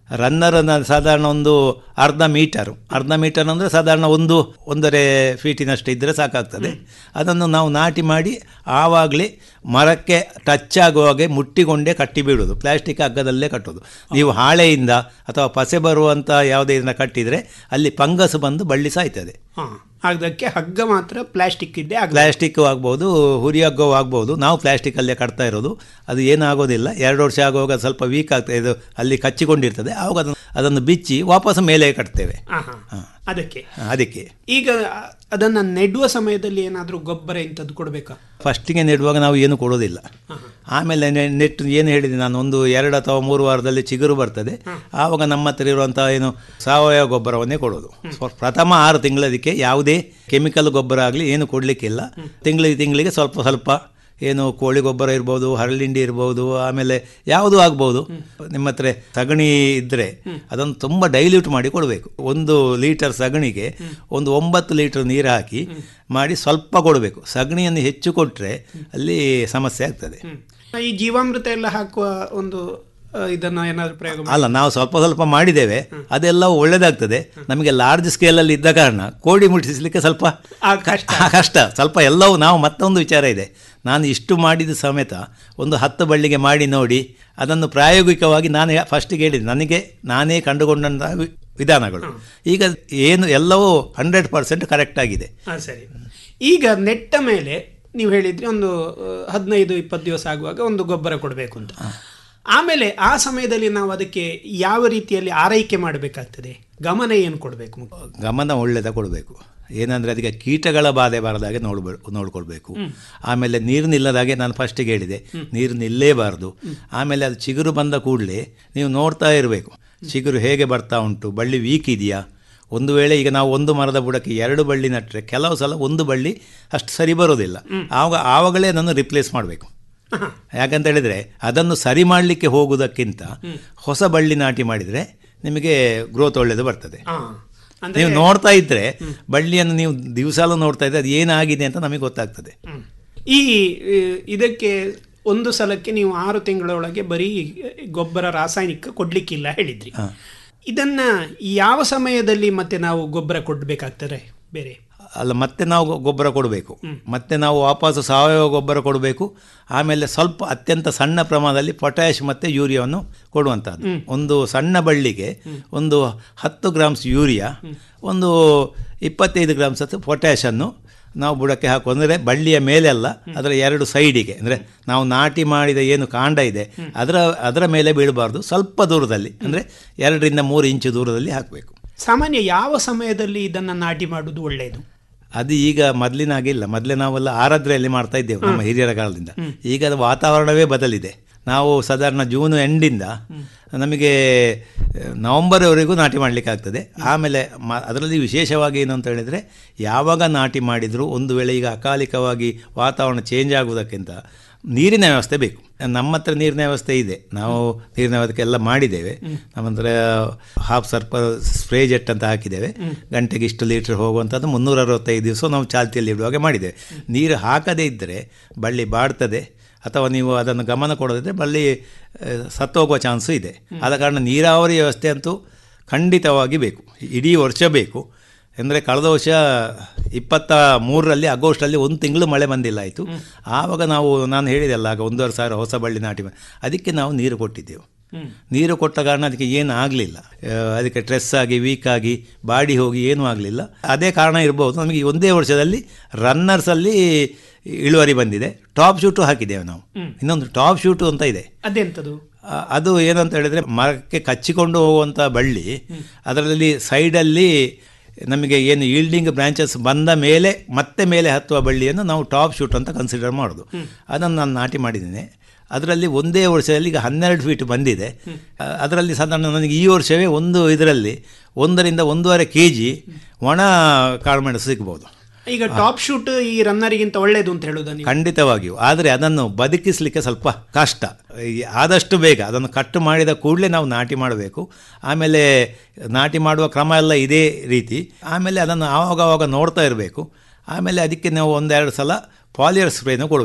ರನ್ನರ್ ಸಾಧಾರಣ ಒಂದು ಅರ್ಧ ಮೀಟರ್ ಅರ್ಧ ಮೀಟರ್ ಅಂದರೆ ಸಾಧಾರಣ ಒಂದು ಒಂದೂವರೆ ಫೀಟಿನಷ್ಟು ಇದ್ದರೆ ಸಾಕಾಗ್ತದೆ ಅದನ್ನು ನಾವು ನಾಟಿ ಮಾಡಿ ಆವಾಗಲೇ ಮರಕ್ಕೆ ಟಚ್ ಆಗುವಾಗೆ ಮುಟ್ಟಿಕೊಂಡೇ ಕಟ್ಟಿ ಬಿಡೋದು ಪ್ಲಾಸ್ಟಿಕ್ ಹಗ್ಗದಲ್ಲೇ ಕಟ್ಟೋದು ನೀವು ಹಾಳೆಯಿಂದ ಅಥವಾ ಪಸೆ ಬರುವಂಥ ಯಾವುದೇ ಇದನ್ನ ಕಟ್ಟಿದರೆ ಅಲ್ಲಿ ಫಂಗಸ್ ಬಂದು ಬಳ್ಳಿ ಸಾಯ್ತದೆ ಹಾ ಅದಕ್ಕೆ ಹಗ್ಗ ಮಾತ್ರ ಪ್ಲಾಸ್ಟಿಕ್ ಇದ್ದೇ ಆಗಲ್ಲ ಪ್ಲಾಸ್ಟಿಕ್ ಆಗ್ಬೋದು ಹುರಿ ಹಗ್ಗವೂ ಆಗ್ಬೋದು ನಾವು ಪ್ಲಾಸ್ಟಿಕಲ್ಲೇ ಕಟ್ತಾ ಇರೋದು ಅದು ಏನಾಗೋದಿಲ್ಲ ಎರಡು ವರ್ಷ ಆಗುವಾಗ ಸ್ವಲ್ಪ ವೀಕ್ ಆಗ್ತದೆ ಇದು ಅಲ್ಲಿ ಕಚ್ಚಿಕೊಂಡಿರ್ತದೆ ಆವಾಗ ಅದನ್ನು ಅದನ್ನು ಬಿಚ್ಚಿ ವಾಪಸ್ ಮೇಲೆ ಕಟ್ತೇವೆ ಹಾ ಹಾ ಅದಕ್ಕೆ ಅದಕ್ಕೆ ಈಗ ಅದನ್ನ ನೆಡುವ ಸಮಯದಲ್ಲಿ ಏನಾದರೂ ಗೊಬ್ಬರ ಇಂಥದ್ದು ಕೊಡಬೇಕಾ ಫಸ್ಟಿಗೆ ನೆಡುವಾಗ ನಾವು ಏನು ಕೊಡೋದಿಲ್ಲ ಆಮೇಲೆ ನೆ- ನೆಟ್ಟು ಏನು ಹೇಳಿದೆ ನಾನು ಒಂದು ಎರಡು ಅಥವಾ ಮೂರು ವಾರದಲ್ಲಿ ಚಿಗುರು ಬರ್ತದೆ ಆವಾಗ ನಮ್ಮ ಹತ್ರ ಇರುವಂತಹ ಏನು ಸಾವಯವ ಗೊಬ್ಬರವನ್ನೇ ಕೊಡೋದು ಸ್ವ- ಪ್ರಥಮ ಆರು ತಿಂಗಳದಕ್ಕೆ ಯಾವುದೇ ಕೆಮಿಕಲ್ ಗೊಬ್ಬರ ಆಗಲಿ ಏನು ಕೊಡಲಿಕ್ಕಿಲ್ಲ ತಿಂಗಳಿಗೆ ತಿಂಗಳಿಗೆ ಸ್ವಲ್ಪ ಸ್ವಲ್ಪ ಏನು ಕೋಳಿ ಗೊಬ್ಬರ ಇರ್ಬೋದು ಹರಳಿಂಡಿ ಇರ್ಬೋದು ಆಮೇಲೆ ಯಾವುದು ಆಗ್ಬೋದು ನಿಮ್ಮ ಹತ್ರ ಸಗಣಿ ಇದ್ದರೆ ಅದನ್ನು ತುಂಬ ಡೈಲ್ಯೂಟ್ ಮಾಡಿ ಕೊಡಬೇಕು ಒಂದು ಲೀಟರ್ ಸಗಣಿಗೆ ಒಂದು ಒಂಬತ್ತು ಲೀಟರ್ ನೀರು ಹಾಕಿ ಮಾಡಿ ಸ್ವಲ್ಪ ಕೊಡಬೇಕು ಸಗಣಿಯನ್ನು ಹೆಚ್ಚು ಕೊಟ್ಟರೆ ಅಲ್ಲಿ ಸಮಸ್ಯೆ ಆಗ್ತದೆ ಈ ಜೀವಾಮೃತ ಎಲ್ಲ ಹಾಕುವ ಒಂದು ಆ, ಇದನ್ನ ಏನಾದ್ರು ಪ್ರಯೋಗ ಮಾಡಿ- ಅಲ್ಲ ನಾವು ಸ್ವಲ್ಪ ಸ್ವಲ್ಪ ಮಾಡಿದ್ದೇವೆ ಅದೆಲ್ಲ ಒಳ್ಳೇದಾಗ್ತದೆ ನಮಗೆ ಲಾರ್ಜ್ ಸ್ಕೇಲಲ್ಲಿ ಇದ್ದ ಕಾರಣ ಕೋಡಿ ಮುಟ್ಟಿಸಲಿಕ್ಕೆ ಸ್ವಲ್ಪ ಆ, ಕಷ್ಟ. ಆ, ಕಷ್ಟ ಸ್ವಲ್ಪ ಎಲ್ಲವೂ ನಾವು ಮತ್ತೊಂದು ವಿಚಾರ ಇದೆ ನಾನು ಇಷ್ಟು ಮಾಡಿದ ಸಮೇತ ಒಂದು ಹತ್ತು ಬಳ್ಳಿಗೆ ಮಾಡಿ ನೋಡಿ ಅದನ್ನು ಪ್ರಾಯೋಗಿಕವಾಗಿ ನಾನು ಫಸ್ಟಿಗೆ ಹೇಳಿದೆ ನನಗೆ ನಾನೇ ಕಂಡುಕೊಂಡಂಥ ವಿ- ವಿಧಾನಗಳು ಈಗ ಏನು ಎಲ್ಲವೂ ಹಂಡ್ರೆಡ್ ಪರ್ಸೆಂಟ್ ಕರೆಕ್ಟ್ ಆಗಿದೆ ಹಾ ಸರಿ ಈಗ ನೆಟ್ಟ ಮೇಲೆ ನೀವು ಹೇಳಿದ್ರಿ ಒಂದು ಆ, ಹದಿನೈದು ಇಪ್ಪತ್ತು ದಿವಸ ಆಗುವಾಗ ಒಂದು ಗೊಬ್ಬರ ಕೊಡಬೇಕು ಅಂತ ಆಮೇಲೆ ಆ ಸಮಯದಲ್ಲಿ ನಾವು ಅದಕ್ಕೆ ಯಾವ ರೀತಿಯಲ್ಲಿ ಆರೈಕೆ ಮಾಡಬೇಕಾಗ್ತದೆ ಗಮನ ಏನು ಕೊಡಬೇಕು ಗಮನ ಒಳ್ಳೆದ ಕೊಡಬೇಕು ಏನಂದರೆ ಅದಕ್ಕೆ ಕೀಟಗಳ ಬಾಧೆ ಬರದಾಗೆ ನೋಡ್ಬೇ ನೋಡ್ಕೊಳ್ಬೇಕು ಆಮೇಲೆ ನೀರು ನಿಲ್ಲದಾಗೆ ನಾನು ಫಸ್ಟಿಗೆ ಹೇಳಿದೆ ನೀರು ನಿಲ್ಲೇಬಾರ್ದು ಆಮೇಲೆ ಅದು ಚಿಗುರು ಬಂದ ಕೂಡಲೇ ನೀವು ನೋಡ್ತಾ ಇರಬೇಕು ಚಿಗುರು ಹೇಗೆ ಬರ್ತಾ ಉಂಟು ಬಳ್ಳಿ ವೀಕ್ ಇದೆಯಾ ಒಂದು ವೇಳೆ ಈಗ ನಾವು ಒಂದು ಮರದ ಬುಡಕ್ಕೆ ಎರಡು ಬಳ್ಳಿ ನಟ್ಟರೆ ಕೆಲವು ಸಲ ಒಂದು ಬಳ್ಳಿ ಅಷ್ಟು ಸರಿ ಬರೋದಿಲ್ಲ ಆವಾಗ ಆವಾಗಲೇ ಅದನ್ನು ರಿಪ್ಲೇಸ್ ಮಾಡಬೇಕು ಯಾಕಂತ ಹೇಳಿದರೆ ಅದನ್ನು ಸರಿ ಮಾಡಲಿಕ್ಕೆ ಹೋಗುವುದಕ್ಕಿಂತ ಹೊಸ ಬಳ್ಳಿ ನಾಟಿ ಮಾಡಿದರೆ ನಿಮಗೆ ಗ್ರೋತ್ ಒಳ್ಳೆಯದು ಬರ್ತದೆ ಹಾ ಅಂದ್ರೆ ನೀವು ನೋಡ್ತಾ ಇದ್ರೆ ಬಳ್ಳಿಯನ್ನು ನೀವು ದಿವಸಾಲು ನೋಡ್ತಾ ಇದ್ರೆ ಅದು ಏನಾಗಿದೆ ಅಂತ ನಮಗೆ ಗೊತ್ತಾಗ್ತದೆ ಹ್ಮ್. ಈ ಆ, ಇದಕ್ಕೆ ಒಂದು ಸಲಕ್ಕೆ ನೀವು ಆರು ತಿಂಗಳೊಳಗೆ ಬರೀ ಗೊಬ್ಬರ ರಾಸಾಯನಿಕ ಕೊಡ್ಲಿಕ್ಕಿಲ್ಲ ಹೇಳಿದ್ರಿ ಇದನ್ನ ಯಾವ ಸಮಯದಲ್ಲಿ ಮತ್ತೆ ನಾವು ಗೊಬ್ಬರ ಕೊಡ್ಬೇಕಾಗ್ತದೆ ಬೇರೆ ಅಲ್ಲ ಮತ್ತೆ ನಾವು ಗೊ- ಗೊಬ್ಬರ ಕೊಡಬೇಕು ಮತ್ತೆ ನಾವು ವಾಪಸ್ಸು ಸಾವಯವ ಗೊಬ್ಬರ ಕೊಡಬೇಕು ಆಮೇಲೆ ಸ್ವಲ್ಪ ಅತ್ಯಂತ ಸಣ್ಣ ಪ್ರಮಾಣದಲ್ಲಿ ಪೊಟ್ಯಾಶ್ ಮತ್ತು ಯೂರಿಯಾವನ್ನು ಕೊಡುವಂಥದ್ದು ಒಂದು ಸಣ್ಣ ಬಳ್ಳಿಗೆ ಒಂದು ಹತ್ತು ಗ್ರಾಮ್ಸ್ ಯೂರಿಯಾ ಒಂದು ಇಪ್ಪತ್ತೈದು ಗ್ರಾಮ್ಸ್ ಹತ್ತು ಪೊಟ್ಯಾಶನ್ನು ನಾವು ಬುಡಕ್ಕೆ ಹಾಕು ಅಂದರೆ ಬಳ್ಳಿಯ ಮೇಲೆಲ್ಲ ಅದರ ಎರಡು ಸೈಡಿಗೆ ಅಂದರೆ ನಾವು ನಾಟಿ ಮಾಡಿದ ಏನು ಕಾಂಡ ಇದೆ ಅದರ ಅದರ ಮೇಲೆ ಬೀಳಬಾರ್ದು ಸ್ವಲ್ಪ ದೂರದಲ್ಲಿ ಅಂದರೆ ಎರಡರಿಂದ ಮೂರು ಇಂಚು ದೂರದಲ್ಲಿ ಹಾಕಬೇಕು ಸಾಮಾನ್ಯ ಯಾವ ಸಮಯದಲ್ಲಿ ಇದನ್ನ ನಾಟಿ ಮಾಡುವುದು ಒಳ್ಳೆಯದು ಅದು ಈಗ ಮೊದಲಿನ ಹಾಗೆ ಇಲ್ಲ ಮೊದಲೇ ನಾವೆಲ್ಲ ಆರಾದ್ರೆಯಲ್ಲಿ ಮಾಡ್ತಾ ಇದ್ದೇವೆ ನಮ್ಮ ಹಿರಿಯರ ಕಾಲದಿಂದ ಈಗ ಅದು ವಾತಾವರಣವೇ ಬದಲಿದೆ ನಾವು ಸಾಧಾರಣ ಜೂನ್ ಎಂಡಿಂದ ನಮಗೆ ನವಂಬರ್ವರೆಗೂ ನಾಟಿ ಮಾಡಲಿಕ್ಕೆ ಆಗ್ತದೆ ಆಮೇಲೆ ಮ ಅದರಲ್ಲಿ ವಿಶೇಷವಾಗಿ ಏನು ಅಂತ ಹೇಳಿದರೆ ಯಾವಾಗ ನಾಟಿ ಮಾಡಿದರೂ ಒಂದು ವೇಳೆ ಈಗ ಅಕಾಲಿಕವಾಗಿ ವಾತಾವರಣ ಚೇಂಜ್ ಆಗುವುದಕ್ಕಿಂತ ನೀರಿನ ವ್ಯವಸ್ಥೆ ಬೇಕು ನಮ್ಮ ಹತ್ರ ನೀರಿನ ವ್ಯವಸ್ಥೆ ಇದೆ ನಾವು ನೀರಿನ ವ್ಯವಸ್ಥೆ ಎಲ್ಲ ಮಾಡಿದ್ದೇವೆ ನಮ್ಮ ಹತ್ರ ಹಾಫ್ ಸರ್ಪ ಸ್ಪ್ರೇ ಜೆಟ್ ಅಂತ ಹಾಕಿದ್ದೇವೆ ಗಂಟೆಗೆ ಇಷ್ಟು ಲೀಟರ್ ಹೋಗುವಂಥದ್ದು ಮುನ್ನೂರ ಅರವತ್ತೈದು ದಿವಸ ನಾವು ಚಾಲ್ತಿಯಲ್ಲಿ ಇಡುವಾಗ ಮಾಡಿದ್ದೇವೆ ನೀರು ಹಾಕದೇ ಇದ್ದರೆ ಬಳ್ಳಿ ಬಾಡ್ತದೆ ಅಥವಾ ನೀವು ಅದನ್ನು ಗಮನ ಕೊಡದಿದ್ದರೆ ಬಳ್ಳಿ ಆ, ಸತ್ತೋಗುವ ಚಾನ್ಸು ಇದೆ ಆದ ಕಾರಣ ನೀರಾವರಿ ವ್ಯವಸ್ಥೆ ಅಂತೂ ಖಂಡಿತವಾಗಿ ಬೇಕು ಇಡೀ ವರ್ಷ ಬೇಕು ಅಂದರೆ ಕಳೆದ ವರ್ಷ ಇಪ್ಪತ್ತ ಮೂರರಲ್ಲಿ ಆಗಸ್ಟಲ್ಲಿ ಒಂದು ತಿಂಗಳು ಮಳೆ ಬಂದಿಲ್ಲ ಆಯಿತು ಆವಾಗ ನಾವು ನಾನು ಹೇಳಿದೆಲ್ಲ ಆಗ ಒಂದೂವರೆ ಸಾವಿರ ಹೊಸ ಬಳ್ಳಿ ನಾಟಿ ಮಾಡಿ ಅದಕ್ಕೆ ನಾವು ನೀರು ಕೊಟ್ಟಿದ್ದೆವು ನೀರು ಕೊಟ್ಟ ಕಾರಣ ಅದಕ್ಕೆ ಏನು ಆಗಲಿಲ್ಲ ಅದಕ್ಕೆ ಸ್ಟ್ರೆಸ್ ಆಗಿ ವೀಕ್ ಆಗಿ ಬಾಡಿ ಹೋಗಿ ಏನೂ ಆಗಲಿಲ್ಲ ಅದೇ ಕಾರಣ ಇರ್ಬೋದು ನಮಗೆ ಈ ಒಂದೇ ವರ್ಷದಲ್ಲಿ ರನ್ನರ್ಸಲ್ಲಿ ಇಳುವರಿ ಬಂದಿದೆ ಟಾಪ್ ಶೂಟು ಹಾಕಿದ್ದೇವೆ ನಾವು ಇನ್ನೊಂದು ಟಾಪ್ ಶೂಟು ಅಂತ ಇದೆ ಅದೆಂತದು ಆ, ಅದು ಏನಂತ ಹೇಳಿದರೆ ಮರಕ್ಕೆ ಕಚ್ಚಿಕೊಂಡು ಹೋಗುವಂಥ ಬಳ್ಳಿ ಅದರಲ್ಲಿ ಸೈಡಲ್ಲಿ ನಮಗೆ ಏನು ಈಲ್ಡಿಂಗ್ ಬ್ರಾಂಚಸ್ ಬಂದ ಮೇಲೆ ಮತ್ತೆ ಮೇಲೆ ಹತ್ತುವ ಬಳ್ಳಿಯನ್ನು ನಾವು ಟಾಪ್ ಶೂಟ್ ಅಂತ ಕನ್ಸಿಡರ್ ಮಾಡೋದು ಅದನ್ನು ನಾನು ನಾಟಿ ಮಾಡಿದ್ದೇನೆ ಅದರಲ್ಲಿ ಒಂದೇ ವರ್ಷದಲ್ಲಿ ಈಗ ಹನ್ನೆರಡು ಫೀಟ್ ಬಂದಿದೆ ಆ, ಅದರಲ್ಲಿ ಸಾಧಾರಣ ನನಗೆ ಈ ವರ್ಷವೇ ಒಂದು ಇದರಲ್ಲಿ ಒಂದರಿಂದ ಒಂದೂವರೆ ಕೆ ಜಿ ಒಣ ಕಾಳುಮೆಣಸು ಸಿಗ್ಬೋದು ಈಗ ಟಾಪ್ ಶೂಟ್ ಈ ರನ್ನರಿಗಿಂತ ಒಳ್ಳೇದು ಅಂತ ಹೇಳುದ ನೀವು ಖಂಡಿತವಾಗಿಯೂ ಆದರೆ ಅದನ್ನು ಬದುಕಿಸಲಿಕ್ಕೆ ಸ್ವಲ್ಪ ಕಷ್ಟ ಈ ಆದಷ್ಟು ಬೇಗ ಅದನ್ನು ಕಟ್ಟು ಮಾಡಿದ ಕೂಡಲೇ ನಾವು ನಾಟಿ ಮಾಡಬೇಕು ಆಮೇಲೆ ನಾಟಿ ಮಾಡುವ ಕ್ರಮ ಎಲ್ಲ ಇದೇ ರೀತಿ ಆಮೇಲೆ ಅದನ್ನು ಆವಾಗ ಆವಾಗ ನೋಡ್ತಾ ಇರಬೇಕು ಆಮೇಲೆ ಅದಕ್ಕೆ ನಾವು ಒಂದೆರಡು ಸಲ ಪಾಲಿಯರ್ ಸ್ಪ್ರೇನ ಕೊಡಬೇಕು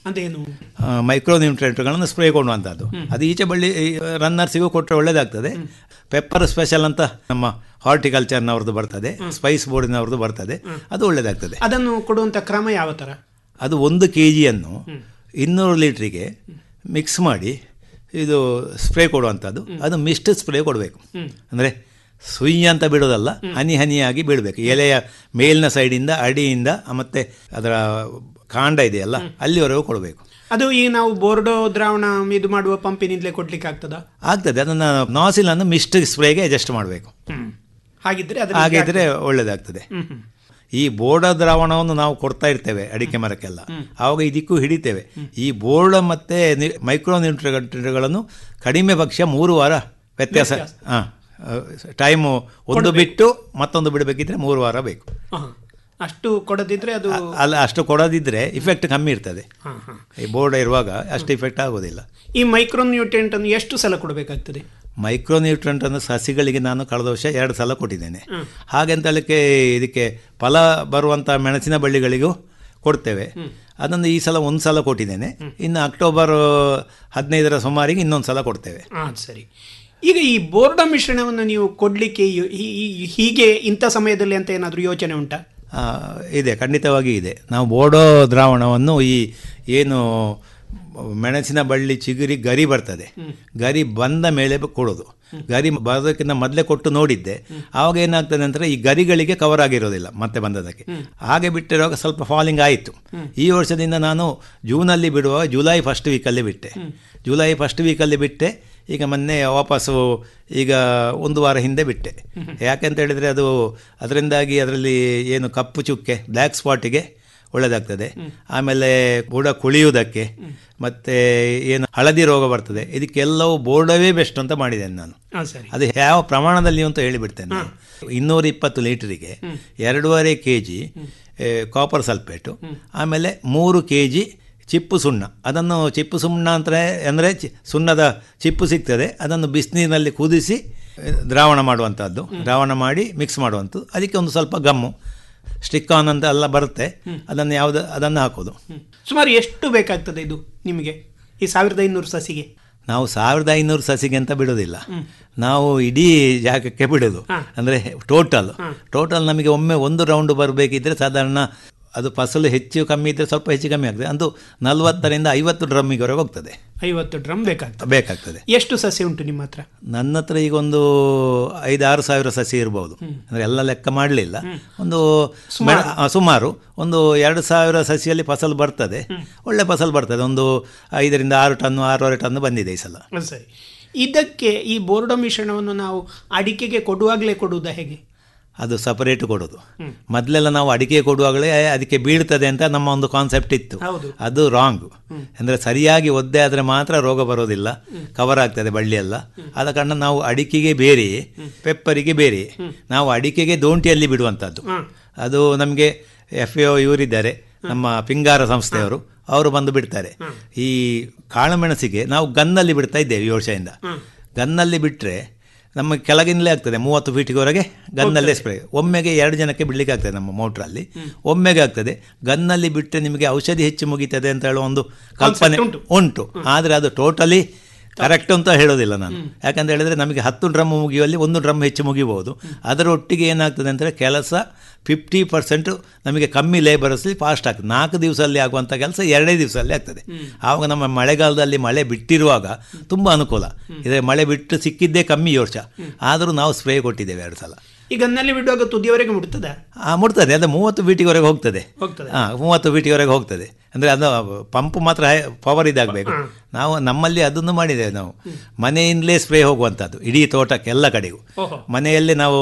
ಅದೇನು ಮೈಕ್ರೋ ನ್ಯೂಟ್ರೆಂಟ್ಗಳನ್ನು ಸ್ಪ್ರೇ ಕೊಡುವಂಥದ್ದು ಅದು ಈಚೆ ಬಳ್ಳಿ ರನ್ನರ್ಸಿಗೂ ಕೊಟ್ಟರೆ ಒಳ್ಳೆಯದಾಗ್ತದೆ ಪೆಪ್ಪರ್ ಸ್ಪೆಷಲ್ ಅಂತ ನಮ್ಮ ಹಾರ್ಟಿಕಲ್ಚರ್ನವ್ರದ್ದು ಬರ್ತದೆ ಸ್ಪೈಸ್ ಬೋರ್ಡಿನವ್ರದ್ದು ಬರ್ತದೆ ಅದು ಒಳ್ಳೆಯದಾಗ್ತದೆ ಅದನ್ನು ಕೊಡುವಂತ ಕ್ರಮ ಯಾವ ತರ ಅದು ಒಂದು ಕೆ ಜಿಯನ್ನು ಇನ್ನೂರು ಲೀಟ್ರಿಗೆ ಮಿಕ್ಸ್ ಮಾಡಿ ಇದು ಸ್ಪ್ರೇ ಕೊಡುವಂಥದ್ದು ಅದು ಮಿಸ್ಟ್ ಸ್ಪ್ರೇ ಕೊಡಬೇಕು ಅಂದರೆ ಸುಯ್ಯ ಅಂತ ಬಿಡೋದಲ್ಲ ಹನಿ ಹನಿಯಾಗಿ ಬೀಳಬೇಕು ಎಲೆಯ ಮೇಲಿನ ಸೈಡಿಂದ ಅಡಿಯಿಂದ ಮತ್ತು ಅದರ ಕಾಂಡ ಇದೆಯಲ್ಲ ಅಲ್ಲಿವರೆಗೂ ಕೊಡಬೇಕು ಅದು ಈಗ ನಾವು ಬೋರ್ಡೋ ದ್ರಾವಣ ಇದು ಮಾಡುವ ಪಂಪಿನಿಂದಲೇ ಕೊಡ್ಲಿಕ್ಕೆ ಆಗ್ತದಾ ಆಗ್ತದೆ ಅದನ್ನು ನಾಸಿಲನ್ನು ಮಿಸ್ಟ್ ಸ್ಪ್ರೇಗೆ ಅಡ್ಜಸ್ಟ್ ಮಾಡಬೇಕು ಹಾಗಿದ್ರೆ ಅದ್ರ ಹಾಗಿದ್ರೆ ಒಳ್ಳೆಯದಾಗ್ತದೆ ಈ ಬೋರ್ಡ ದ್ರಾವಣವನ್ನು ನಾವು ಕೊಡ್ತಾ ಇರ್ತೇವೆ ಅಡಿಕೆ ಮರಕ್ಕೆಲ್ಲ ಆವಾಗ ಇದಕ್ಕೂ ಹಿಡಿತೇವೆ ಈ ಬೋರ್ಡ ಮತ್ತೆ ನಿ- ಮೈಕ್ರೋ ನ್ಯೂಟ್ರಿಗಳನ್ನು ಕಡಿಮೆ ಪಕ್ಷ ಮೂರು ವಾರ ವ್ಯತ್ಯಾಸ ಹಾಂ ಟೈಮು ಒಂದು ಬಿಟ್ಟು ಮತ್ತೊಂದು ಬಿಡಬೇಕಿದ್ರೆ ಮೂರು ವಾರ ಬೇಕು ಹ. ಅಷ್ಟು ಕೊಡದಿದ್ರೆ ಅದು ಅಲ್ಲ ಅಷ್ಟು ಕೊಡದಿದ್ರೆ ಇಫೆಕ್ಟ್ ಕಮ್ಮಿ ಇರ್ತದೆ ಹ, ಹ. ಈ ಬೋರ್ಡ್ ಇರುವಾಗ ಅಷ್ಟು ಇಫೆಕ್ಟ್ ಆಗೋದಿಲ್ಲ ಈ ಮೈಕ್ರೋ ನ್ಯೂಟ್ರಿಯೆಂಟ್ ಅನ್ನು ಎಷ್ಟು ಸಲ ಕೊಡಬೇಕಾಗ್ತದೆ ಮೈಕ್ರೋ ನ್ಯೂಟ್ರೆಂಟ್ ಅನ್ನು ಸಸಿಗಳಿಗೆ ನಾನು ಕಳೆದ ವರ್ಷ ಎರಡು ಸಲ ಕೊಟ್ಟಿದ್ದೇನೆ ಹಾಗೆಂತ ಹೇಳಕ್ಕೆ ಇದಕ್ಕೆ ಫಲ ಬರುವಂಥ ಮೆಣಸಿನ ಬಳ್ಳಿಗಳಿಗೂ ಕೊಡ್ತೇವೆ ಅದನ್ನು ಈ ಸಲ ಒಂದು ಸಲ ಕೊಟ್ಟಿದ್ದೇನೆ ಇನ್ನು ಅಕ್ಟೋಬರ್ ಹದಿನೈದರ ಸುಮಾರಿಗೆ ಇನ್ನೊಂದು ಸಲ ಕೊಡ್ತೇವೆ ಹಾ ಸರಿ ಈಗ ಈ ಬೋರ್ಡ ಮಿಶ್ರಣವನ್ನು ನೀವು ಕೊಡ್ಲಿಕ್ಕೆ ಈ- ಈ- ಈ- ಹೀಗೆ ಇಂಥ ಸಮಯದಲ್ಲಿ ಅಂತ ಏನಾದರೂ ಯೋಚನೆ ಉಂಟಾ ಆ, ಇದೆ ಖಂಡಿತವಾಗಿ ಇದೆ ನಾವು ಬೋಡೋ ದ್ರಾವಣವನ್ನು ಈ ಏನು ಮೆಣಸಿನ ಬಳ್ಳಿ ಚಿಗುರಿ ಗರಿ ಬರ್ತದೆ ಗರಿ ಬಂದ ಮೇಲೆ ಬ- ಕೊಡೋದು ಗರಿ ಬರೋದಕ್ಕಿಂತ ಮೊದಲೇ ಕೊಟ್ಟು ನೋಡಿದ್ದೆ ಆವಾಗ ಏನಾಗ್ತದೆ ಅಂದರೆ ಈ ಗರಿಗಳಿಗೆ ಕವರ್ ಆಗಿರೋದಿಲ್ಲ ಮತ್ತೆ ಬಂದದಕ್ಕೆ ಹಾಗೆ ಬಿಟ್ಟಿರುವಾಗ ಸ್ವಲ್ಪ ಫಾಲಿಂಗ್ ಆಯಿತು ಈ ವರ್ಷದಿಂದ ನಾನು ಜೂನಲ್ಲಿ ಬಿಡುವಾಗ ಜುಲೈ ಫಸ್ಟ್ ವೀಕಲ್ಲಿ ಬಿಟ್ಟೆ ಜುಲೈ ಫಸ್ಟ್ ವೀಕಲ್ಲಿ ಬಿಟ್ಟೆ ಈಗ ಮೊನ್ನೆ ವಾಪಸ್ಸು ಈಗ ಒಂದು ವಾರ ಹಿಂದೆ ಬಿಟ್ಟೆ ಯಾಕೆಂತ ಹೇಳಿದರೆ ಅದು ಅದರಿಂದಾಗಿ ಅದರಲ್ಲಿ ಏನು ಕಪ್ಪು ಚುಕ್ಕೆ ಬ್ಲ್ಯಾಕ್ ಸ್ಪಾಟಿಗೆ ಒಳ್ಳೆಯದಾಗ್ತದೆ ಆಮೇಲೆ ಬುಡ ಕುಳಿಯುವುದಕ್ಕೆ ಮತ್ತು ಏನು ಹಳದಿ ರೋಗ ಬರ್ತದೆ ಇದಕ್ಕೆಲ್ಲವೂ ಬೋರ್ಡವೇ ಬೆಸ್ಟ್ ಅಂತ ಮಾಡಿದ್ದೇನೆ ನಾನು ಹಾ ಸರಿ ಅದು ಯಾವ ಪ್ರಮಾಣದಲ್ಲಿ ಅಂತ ಹೇಳಿಬಿಡ್ತೇನೆ ನಾನು ಇನ್ನೂರ ಇಪ್ಪತ್ತು ಲೀಟರಿಗೆ ಎರಡೂವರೆ ಕೆ ಜಿ ಕಾಪರ್ ಸಲ್ಫೇಟು ಆಮೇಲೆ ಮೂರು ಕೆ ಜಿ ಚಿಪ್ಪು ಸುಣ್ಣ ಅದನ್ನು ಚಿಪ್ಪು ಸುಣ್ಣ ಅಂತ ಅಂದರೆ ಸುಣ್ಣದ ಚಿಪ್ಪು ಸಿಗ್ತದೆ ಅದನ್ನು ಬಿಸಿನೀರಿನಲ್ಲಿ ಕುದಿಸಿ ಆ, ದ್ರಾವಣ ಮಾಡುವಂಥದ್ದು ದ್ರಾವಣ ಮಾಡಿ ಮಿಕ್ಸ್ ಮಾಡುವಂಥದ್ದು ಅದಕ್ಕೆ ಒಂದು ಸ್ವಲ್ಪ ಗಮ್ಮು ಸ್ಟಿಕ್ ಆನ್ ಅಂತ ಎಲ್ಲ ಬರುತ್ತೆ ಅದನ್ನು ಯಾವುದು ಅದನ್ನು ಹಾಕೋದು ಸುಮಾರು ಎಷ್ಟು ಬೇಕಾಗ್ತದೆ ಇದು ನಿಮಗೆ ಈ ಸಾವಿರದ ಐನೂರು ಸಸಿಗೆ ನಾವು ಸಾವಿರದ ಐನೂರು ಸಸಿಗೆ ಅಂತ ಬಿಡೋದಿಲ್ಲ ನಾವು ಇಡೀ ಜಾಗಕ್ಕೆ ಬಿಡೋದು ಅಂದರೆ ಟೋಟಲ್ ಟೋಟಲ್ ನಮಗೆ ಒಮ್ಮೆ ಒಂದು ರೌಂಡ್ ಬರಬೇಕಿದ್ರೆ ಸಾಧಾರಣ ಅದು ಫಸಲು ಹೆಚ್ಚು ಕಮ್ಮಿ ಇದ್ದರೆ ಸ್ವಲ್ಪ ಹೆಚ್ಚು ಕಮ್ಮಿ ಆಗ್ತದೆ ಅದು ನಲವತ್ತರಿಂದ ಐವತ್ತು ಡ್ರಮ್ಮಿಗೆವರೆಗೆ ಹೋಗ್ತದೆ ಐವತ್ತು ಡ್ರಮ್ ಬೇಕಾಗ್ತದೆ ಬೇಕಾಗ್ತದೆ ಎಷ್ಟು ಸಸಿ ಉಂಟು ನಿಮ್ಮ ಹತ್ರ ನನ್ನ ಹತ್ರ ಈಗ ಒಂದು ಐದಾರು ಸಾವಿರ ಸಸಿ ಇರ್ಬೋದು ಅಂದರೆ ಎಲ್ಲ ಲೆಕ್ಕ ಮಾಡಲಿಲ್ಲ ಒಂದು ಬೆಳ- ಆ, ಸುಮಾರು ಒಂದು ಎರಡು ಸಾವಿರ ಸಸಿಯಲ್ಲಿ ಫಸಲು ಬರ್ತದೆ ಒಳ್ಳೆ ಫಸಲು ಬರ್ತದೆ ಒಂದು ಐದರಿಂದ ಆರು ಟನ್ನು ಆರೂವರೆ ಟನ್ನು ಬಂದಿದೆ ಈ ಸಲ ಅದು ಸರಿ ಇದಕ್ಕೆ ಈ ಬೋರ್ಡ ಮಿಶ್ರಣವನ್ನು ನಾವು ಅಡಿಕೆಗೆ ಕೊಡುವಾಗಲೇ ಕೊಡುವುದಾ ಹೇಗೆ ಅದು ಸಪರೇಟ್ ಕೊಡೋದು ಮೊದಲೆಲ್ಲ ನಾವು ಅಡಿಕೆ ಕೊಡುವಾಗಲೇ ಅದಕ್ಕೆ ಬೀಳ್ತದೆ ಅಂತ ನಮ್ಮ ಒಂದು ಕಾನ್ಸೆಪ್ಟ್ ಇತ್ತು ಹೌದು. ಅದು ರಾಂಗ್ ಅಂದರೆ ಸರಿಯಾಗಿ ಒದ್ದೆ ಆದರೆ ಮಾತ್ರ ರೋಗ ಬರೋದಿಲ್ಲ ಕವರ್ ಆಗ್ತದೆ ಬಳ್ಳಿಯೆಲ್ಲ ಆದ ಕಾರಣ ನಾವು ಅಡಿಕೆಗೆ ಬೇರೆ ಪೆಪ್ಪರಿಗೆ ಬೇರೆ ನಾವು ಅಡಿಕೆಗೆ ದೋಂಟಿಯಲ್ಲಿ ಬಿಡುವಂಥದ್ದು ಅದು ನಮಗೆ ಎಫ್ ಎ ಇವರಿದ್ದಾರೆ ನಮ್ಮ ಪಿಂಗಾರ ಸಂಸ್ಥೆಯವರು ಅವರು ಬಂದು ಬಿಡ್ತಾರೆ ಈ ಕಾಳುಮೆಣಸಿಗೆ ನಾವು ಗನ್ನಲ್ಲಿ ಬಿಡ್ತಾ ಇದ್ದೇವೆ ಈ ವರ್ಷದಿಂದ ಗನ್ನಲ್ಲಿ ಬಿಟ್ಟರೆ ನಮ್ಮ ಕೆಳಗಿನಲ್ಲೇ ಆಗ್ತದೆ ಮೂವತ್ತು ಫೀಟಿವರೆಗೆ ಗನ್ನಲ್ಲೇ ಸ್ಪ್ರೇ ಒಮ್ಮೆಗೆ ಎರಡು ಜನಕ್ಕೆ ಬಿಡಲಿಕ್ಕೆ ಆಗ್ತದೆ ನಮ್ಮ ಮೋಟ್ರಲ್ಲಿ ಒಮ್ಮೆಗೆ ಆಗ್ತದೆ ಗನ್ನಲ್ಲಿ ಬಿಟ್ಟರೆ ನಿಮಗೆ ಔಷಧಿ ಹೆಚ್ಚು ಮುಗೀತದೆ ಅಂತ ಹೇಳೋ ಒಂದು ಕಲ್ಪನೆ ಉಂಟು. ಉಂಟು ಆದರೆ ಅದು ಟೋಟಲಿ ಕರೆಕ್ಟ್ ಅಂತ ಹೇಳೋದಿಲ್ಲ ನಾನು ಯಾಕಂತ ಹೇಳಿದ್ರೆ ನಮಗೆ ಹತ್ತು ಡ್ರಮ್ ಮುಗಿಯುವಲ್ಲಿ ಒಂದು ಡ್ರಮ್ ಹೆಚ್ಚು ಮುಗಿಬಹುದು ಅದರ ಒಟ್ಟಿಗೆ ಏನಾಗ್ತದೆ ಅಂದರೆ ಕೆಲಸ ಫಿಫ್ಟಿ ಪರ್ಸೆಂಟು ನಮಗೆ ಕಮ್ಮಿ ಲೇಬರ್ಸ್ಲಿ ಫಾಸ್ಟ್ ಆಗ್ತದೆ ನಾಲ್ಕು ದಿವಸದಲ್ಲಿ ಆಗುವಂಥ ಕೆಲಸ ಎರಡೇ ದಿವಸದಲ್ಲಿ ಆಗ್ತದೆ ಆವಾಗ ನಮ್ಮ ಮಳೆಗಾಲದಲ್ಲಿ ಮಳೆ ಬಿಟ್ಟಿರುವಾಗ ತುಂಬ ಅನುಕೂಲ ಇದ್ರೆ ಮಳೆ ಬಿಟ್ಟು ಸಿಕ್ಕಿದ್ದೇ ಕಮ್ಮಿ ಈ ವರ್ಷ ಆದರೂ ನಾವು ಸ್ಪ್ರೇ ಕೊಟ್ಟಿದ್ದೇವೆ ಎರಡು ಸಲ ಈ ಗನ್ನಲ್ಲಿ ಬಿಡುವಾಗ ತುದಿಯವರೆಗೆ ಮುಟ್ತದ ಆ, ಮುಟ್ತದೆ ಅದು ಮೂವತ್ತು ಫೀಟಿವರೆಗೆ ಹೋಗ್ತದೆ ಹೋಗ್ತದೆ. ಹಾಂ ಮೂವತ್ತು ಫೀಟಿವರೆಗೆ ಹೋಗ್ತದೆ ಅಂದರೆ ಅದು ಪಂಪ್ ಮಾತ್ರ ಪವರ್ ಇದಾಗಬೇಕು ನಾವು ನಮ್ಮಲ್ಲಿ ಅದನ್ನು ಮಾಡಿದ್ದೇವೆ ನಾವು ಮನೆಯಿಂದಲೇ ಸ್ಪ್ರೇ ಹೋಗುವಂಥದ್ದು ಇಡೀ ತೋಟಕ್ಕೆ ಎಲ್ಲ ಕಡೆಗೂ ಓಹೋ. ಮನೆಯಲ್ಲೇ ನಾವು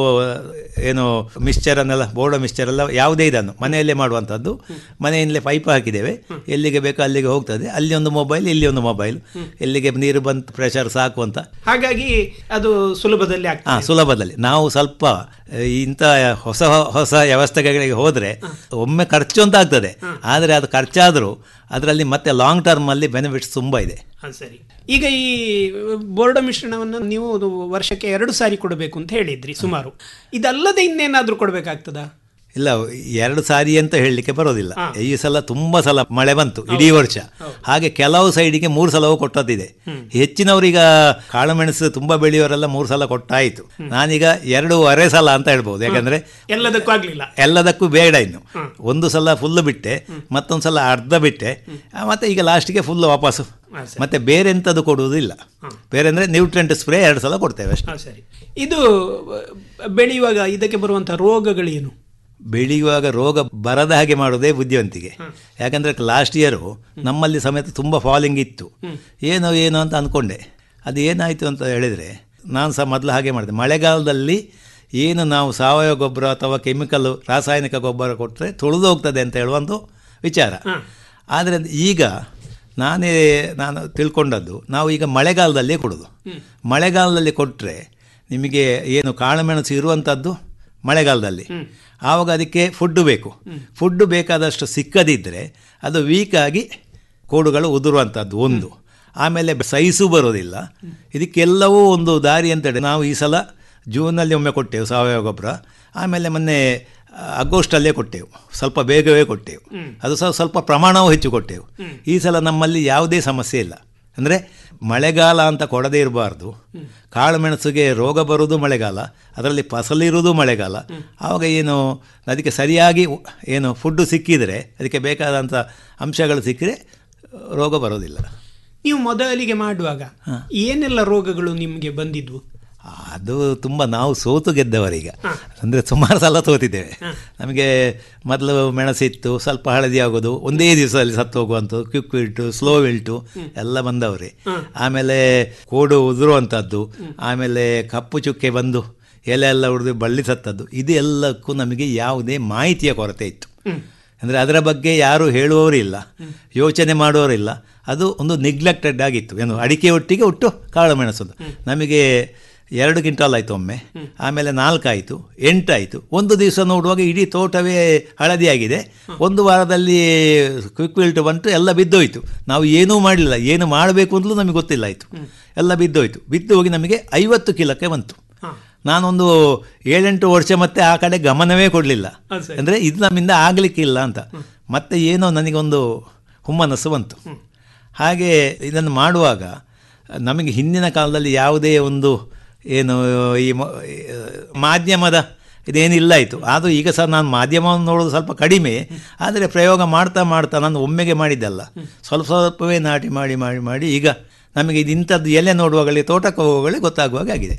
ಏನು ಮಿಕ್ಸ್ಚರ್ ಅನ್ನೆಲ್ಲ ಬೋರ್ಡ ಮಿಕ್ಸ್ಚರ್ ಎಲ್ಲ ಯಾವುದೇ ಇದನ್ನು ಮನೆಯಲ್ಲೇ ಮಾಡುವಂಥದ್ದು ಮನೆಯಿಂದಲೇ ಪೈಪ್ ಹಾಕಿದ್ದೇವೆ ಎಲ್ಲಿಗೆ ಬೇಕೋ ಅಲ್ಲಿಗೆ ಹೋಗ್ತದೆ ಅಲ್ಲಿ ಒಂದು ಮೊಬೈಲ್ ಇಲ್ಲಿ ಒಂದು ಮೊಬೈಲ್ ಎಲ್ಲಿಗೆ ನೀರು ಬಂತು ಪ್ರೆಷರ್ ಸಾಕು ಅಂತ ಹಾಗಾಗಿ ಅದು ಸುಲಭದಲ್ಲಿ ಆಗ್ತದೆ ಹಾಂ ಸುಲಭದಲ್ಲಿ ನಾವು ಸ್ವಲ್ಪ ಆ, ಇಂಥ ಹೊಸ ಹೊಸ ವ್ಯವಸ್ಥೆಗಳಿಗೆ ಹೋದರೆ ಒಮ್ಮೆ ಖರ್ಚು ಅಂತ ಆಗ್ತದೆ ಆದರೆ ಅದು ಖರ್ಚಾದರೂ ಅದರಲ್ಲಿ ಮತ್ತೆ ಲಾಂಗ್ ಟರ್ಮಲ್ಲಿ ಬೆನಿಫಿಟ್ಸ್ ತುಂಬ ಇದೆ ಹಾ ಸರಿ ಈಗ ಈ ಬೋರ್ಡ ಮಿಶ್ರಣವನ್ನು ನೀವು ಅದು ವರ್ಷಕ್ಕೆ ಎರಡು ಸಾರಿ ಕೊಡಬೇಕು ಅಂತ ಹೇಳಿದ್ರಿ ಸುಮಾರು ಇದಲ್ಲದೆ ಇನ್ನೇನಾದ್ರೂ ಕೊಡಬೇಕಾಗ್ತದಾ ಇಲ್ಲ ಎರಡು ಸಾರಿ ಅಂತ ಹೇಳಲಿಕ್ಕೆ ಬರೋದಿಲ್ಲ ಈ ಸಲ ತುಂಬ ಸಲ ಮಳೆ ಬಂತು ಇಡೀ ವರ್ಷ ಹಾಗೆ ಕೆಲವು ಸೈಡಿಗೆ ಮೂರು ಸಲವೂ ಕೊಟ್ಟದ್ದಿದೆ ಹೆಚ್ಚಿನವರೀಗ ಕಾಳುಮೆಣಸು ತುಂಬ ಬೆಳೆಯೋರೆಲ್ಲ ಮೂರು ಸಲ ಕೊಟ್ಟಾಯಿತು ನಾನೀಗ ಎರಡೂವರೆ ಸಲ ಅಂತ ಹೇಳ್ಬೋದು ಯಾಕಂದ್ರೆ ಎಲ್ಲದಕ್ಕೂ ಆಗ್ಲಿಲ್ಲ ಎಲ್ಲದಕ್ಕೂ ಬೇಡ ಇನ್ನು ಒಂದು ಸಲ ಫುಲ್ ಬಿಟ್ಟೆ ಮತ್ತೊಂದು ಸಲ ಅರ್ಧ ಬಿಟ್ಟೆ ಆ, ಮತ್ತೆ ಈಗ ಲಾಸ್ಟಿಗೆ ಫುಲ್ ವಾಪಸ್ಸು ಮತ್ತೆ ಬೇರೆ ಎಂಥದ್ದು ಕೊಡುವುದಿಲ್ಲ ಬೇರೆ ಅಂದರೆ ನ್ಯೂಟ್ರೆಂಟ್ ಸ್ಪ್ರೇ ಎರಡು ಸಲ ಕೊಡ್ತೇವೆ ಅಷ್ಟೇ ಹಾ ಸರಿ ಇದು ಅಹ್, ಬೆಳೆಯುವಾಗ ಇದಕ್ಕೆ ಬರುವಂತಹ ರೋಗಗಳೇನು ಬೆಳೆಯುವಾಗ ರೋಗ ಬರದ ಹಾಗೆ ಮಾಡೋದೇ ಬುದ್ಧಿವಂತಿಕೆ ಯಾಕಂದರೆ ಲಾಸ್ಟ್ ಇಯರು ನಮ್ಮಲ್ಲಿ ಸಮೇತ ತುಂಬ ಫಾಲಿಂಗ್ ಇತ್ತು ಏನೋ ಏನೋ ಅಂತ ಅಂದ್ಕೊಂಡೆ ಅದು ಏನಾಯಿತು ಅಂತ ಹೇಳಿದರೆ ನಾನು ಸಹ ಮೊದಲು ಹಾಗೆ ಮಾಡಿದೆ ಮಳೆಗಾಲದಲ್ಲಿ ಏನು ನಾವು ಸಾವಯವ ಗೊಬ್ಬರ ಅಥವಾ ಕೆಮಿಕಲ್ ರಾಸಾಯನಿಕ ಗೊಬ್ಬರ ಕೊಟ್ಟರೆ ತುಳಿದು ಹೋಗ್ತದೆ ಅಂತ ಹೇಳುವಂಥ ವಿಚಾರ ಆದರೆ ಈಗ ನಾನೇ ನಾನು ತಿಳ್ಕೊಂಡದ್ದು ನಾವು ಈಗ ಮಳೆಗಾಲದಲ್ಲೇ ಕೊಡೋದು ಮಳೆಗಾಲದಲ್ಲಿ ಕೊಟ್ಟರೆ ನಿಮಗೆ ಏನು ಕಾಳುಮೆಣಸು ಇರುವಂಥದ್ದು ಮಳೆಗಾಲದಲ್ಲಿ ಆವಾಗ ಅದಕ್ಕೆ ಫುಡ್ಡು ಬೇಕು ಫುಡ್ಡು ಬೇಕಾದಷ್ಟು ಸಿಕ್ಕದಿದ್ದರೆ ಅದು ವೀಕಾಗಿ ಕೋಡುಗಳು ಉದುರುವಂಥದ್ದು ಒಂದು ಆಮೇಲೆ ಸೈಸು ಬರೋದಿಲ್ಲ ಇದಕ್ಕೆಲ್ಲವೂ ಒಂದು ದಾರಿ ಅಂತೇಳಿ ನಾವು ಈ ಸಲ ಜೂನಲ್ಲಿ ಒಮ್ಮೆ ಕೊಟ್ಟೆವು ಸಾವಯವ ಗೊಬ್ಬರ ಆಮೇಲೆ ಮೊನ್ನೆ ಆ, ಆಗಸ್ಟಲ್ಲೇ ಕೊಟ್ಟೆವು ಸ್ವಲ್ಪ ಬೇಗವೇ ಕೊಟ್ಟೆವು ಅದು ಸಹ ಸ್ವಲ್ಪ ಪ್ರಮಾಣವೂ ಹೆಚ್ಚು ಕೊಟ್ಟೆವು ಈ ಸಲ ನಮ್ಮಲ್ಲಿ ಯಾವುದೇ ಸಮಸ್ಯೆ ಇಲ್ಲ ಅಂದರೆ ಮಳೆಗಾಲ ಅಂತ ಕೊಡದೇ ಇರಬಾರ್ದು ಕಾಳುಮೆಣಸಿಗೆ ರೋಗ ಬರುವುದು ಮಳೆಗಾಲ ಅದರಲ್ಲಿ ಫಸಲಿರುವುದು ಮಳೆಗಾಲ ಆವಾಗ ಏನು ಅದಕ್ಕೆ ಸರಿಯಾಗಿ ಉ- ಏನು ಫುಡ್ಡು ಸಿಕ್ಕಿದರೆ ಅದಕ್ಕೆ ಬೇಕಾದಂಥ ಅಂಶಗಳು ಸಿಕ್ಕಿದರೆ ರೋಗ ಬರೋದಿಲ್ಲ ನೀವು ಮೊದಲಿಗೆ ಮಾಡುವಾಗ ಏನೆಲ್ಲ ರೋಗಗಳು ನಿಮಗೆ ಬಂದಿದ್ವು ಅದು ತುಂಬ ನಾವು ಸೋತು ಗೆದ್ದವರೀಗ ಅಂದರೆ ಸುಮಾರು ಸಲ ಸೋತಿದ್ದೇವೆ ನಮಗೆ ಮೊದಲು ಮೆಣಸಿತ್ತು ಸ್ವಲ್ಪ ಹಳದಿ ಆಗೋದು ಒಂದೇ ದಿವಸದಲ್ಲಿ ಸತ್ತು ಹೋಗುವಂಥದ್ದು ಕ್ವಿಕ್ ವಿಲ್ಟು ಸ್ಲೋ ವಿಲ್ಟು ಎಲ್ಲ ಬಂದವ್ರೆ ಆಮೇಲೆ ಕೋಡು ಉದುರುವಂಥದ್ದು ಆಮೇಲೆ ಕಪ್ಪು ಚುಕ್ಕೆ ಬಂದು ಎಲೆ ಎಲ್ಲ ಉಳಿದು ಬಳ್ಳಿ ಸತ್ತದ್ದು ಇದು ಎಲ್ಲಕ್ಕೂ ನಮಗೆ ಯಾವುದೇ ಮಾಹಿತಿಯ ಕೊರತೆ ಇತ್ತು ಅಂದರೆ ಅದರ ಬಗ್ಗೆ ಯಾರು ಹೇಳುವವರಿಲ್ಲ ಯೋಚನೆ ಮಾಡುವವರಿಲ್ಲ ಅದು ಒಂದು ನಿಗ್ಲೆಕ್ಟೆಡ್ ಆಗಿತ್ತು ಏನು ಅಡಿಕೆ ಒಟ್ಟಿಗೆ ಒಟ್ಟು ಕಾಳು ಮೆಣಸು ನಮಗೆ ಎರಡು ಕ್ವಿಂಟಾಲ್ ಆಯಿತು ಒಮ್ಮೆ ಆಮೇಲೆ ನಾಲ್ಕಾಯಿತು ಎಂಟಾಯಿತು ಒಂದು ದಿವಸ ನೋಡುವಾಗ ಇಡೀ ತೋಟವೇ ಹಳದಿಯಾಗಿದೆ ಒಂದು ವಾರದಲ್ಲಿ ಕ್ವಿಕ್ ವಿಲ್ಟ್ ಬಂತು ಎಲ್ಲ ಬಿದ್ದೋಯ್ತು ನಾವು ಏನೂ ಮಾಡಲಿಲ್ಲ ಏನು ಮಾಡಬೇಕು ಅಂತಲೂ ನಮಗೆ ಗೊತ್ತಿಲ್ಲ ಆಯಿತು ಎಲ್ಲ ಬಿದ್ದೋಯ್ತು ಬಿದ್ದು ಹೋಗಿ ನಮಗೆ ಐವತ್ತು ಕಿಲಕ್ಕೆ ಬಂತು ನಾನೊಂದು ಏಳೆಂಟು ವರ್ಷ ಮತ್ತೆ ಆ ಕಡೆ ಗಮನವೇ ಕೊಡಲಿಲ್ಲ ಅದು ಸರಿ. ಅಂದರೆ ಇದು ನಮ್ಮಿಂದ ಆಗಲಿಕ್ಕಿಲ್ಲ ಅಂತ ಮತ್ತೆ ಏನೋ ನನಗೊಂದು ಹುಮ್ಮನಸ್ಸು ಬಂತು ಹಾಗೆ ಇದನ್ನು ಮಾಡುವಾಗ ನಮಗೆ ಹಿಂದಿನ ಕಾಲದಲ್ಲಿ ಯಾವುದೇ ಒಂದು ಏನು ಈ ಮ- ಈ ಮಾಧ್ಯಮದ ಇದೇನಿಲ್ಲ ಆಯಿತು ಆದರೂ ಈಗ ಸಹ ನಾನು ಮಾಧ್ಯಮವನ್ನು ನೋಡೋದು ಸ್ವಲ್ಪ ಕಡಿಮೆ ಆದರೆ ಪ್ರಯೋಗ ಮಾಡ್ತಾ ಮಾಡ್ತಾ ನಾನು ಒಮ್ಮೆಗೆ ಮಾಡಿದ್ದಲ್ಲ ಸ್ವಲ್ಪ ಸ್ವಲ್ಪವೇ ನಾಟಿ ಮಾಡಿ ಮಾಡಿ ಮಾಡಿ ಈಗ ನಮಗೆ ಇದು ಇಂಥದ್ದು ಎಲೆ ನೋಡುವಾಗಲೇ ತೋಟಕ್ಕೆ ಹೋಗುವಾಗಲೇ ಗೊತ್ತಾಗುವಾಗ ಆಗಿದೆ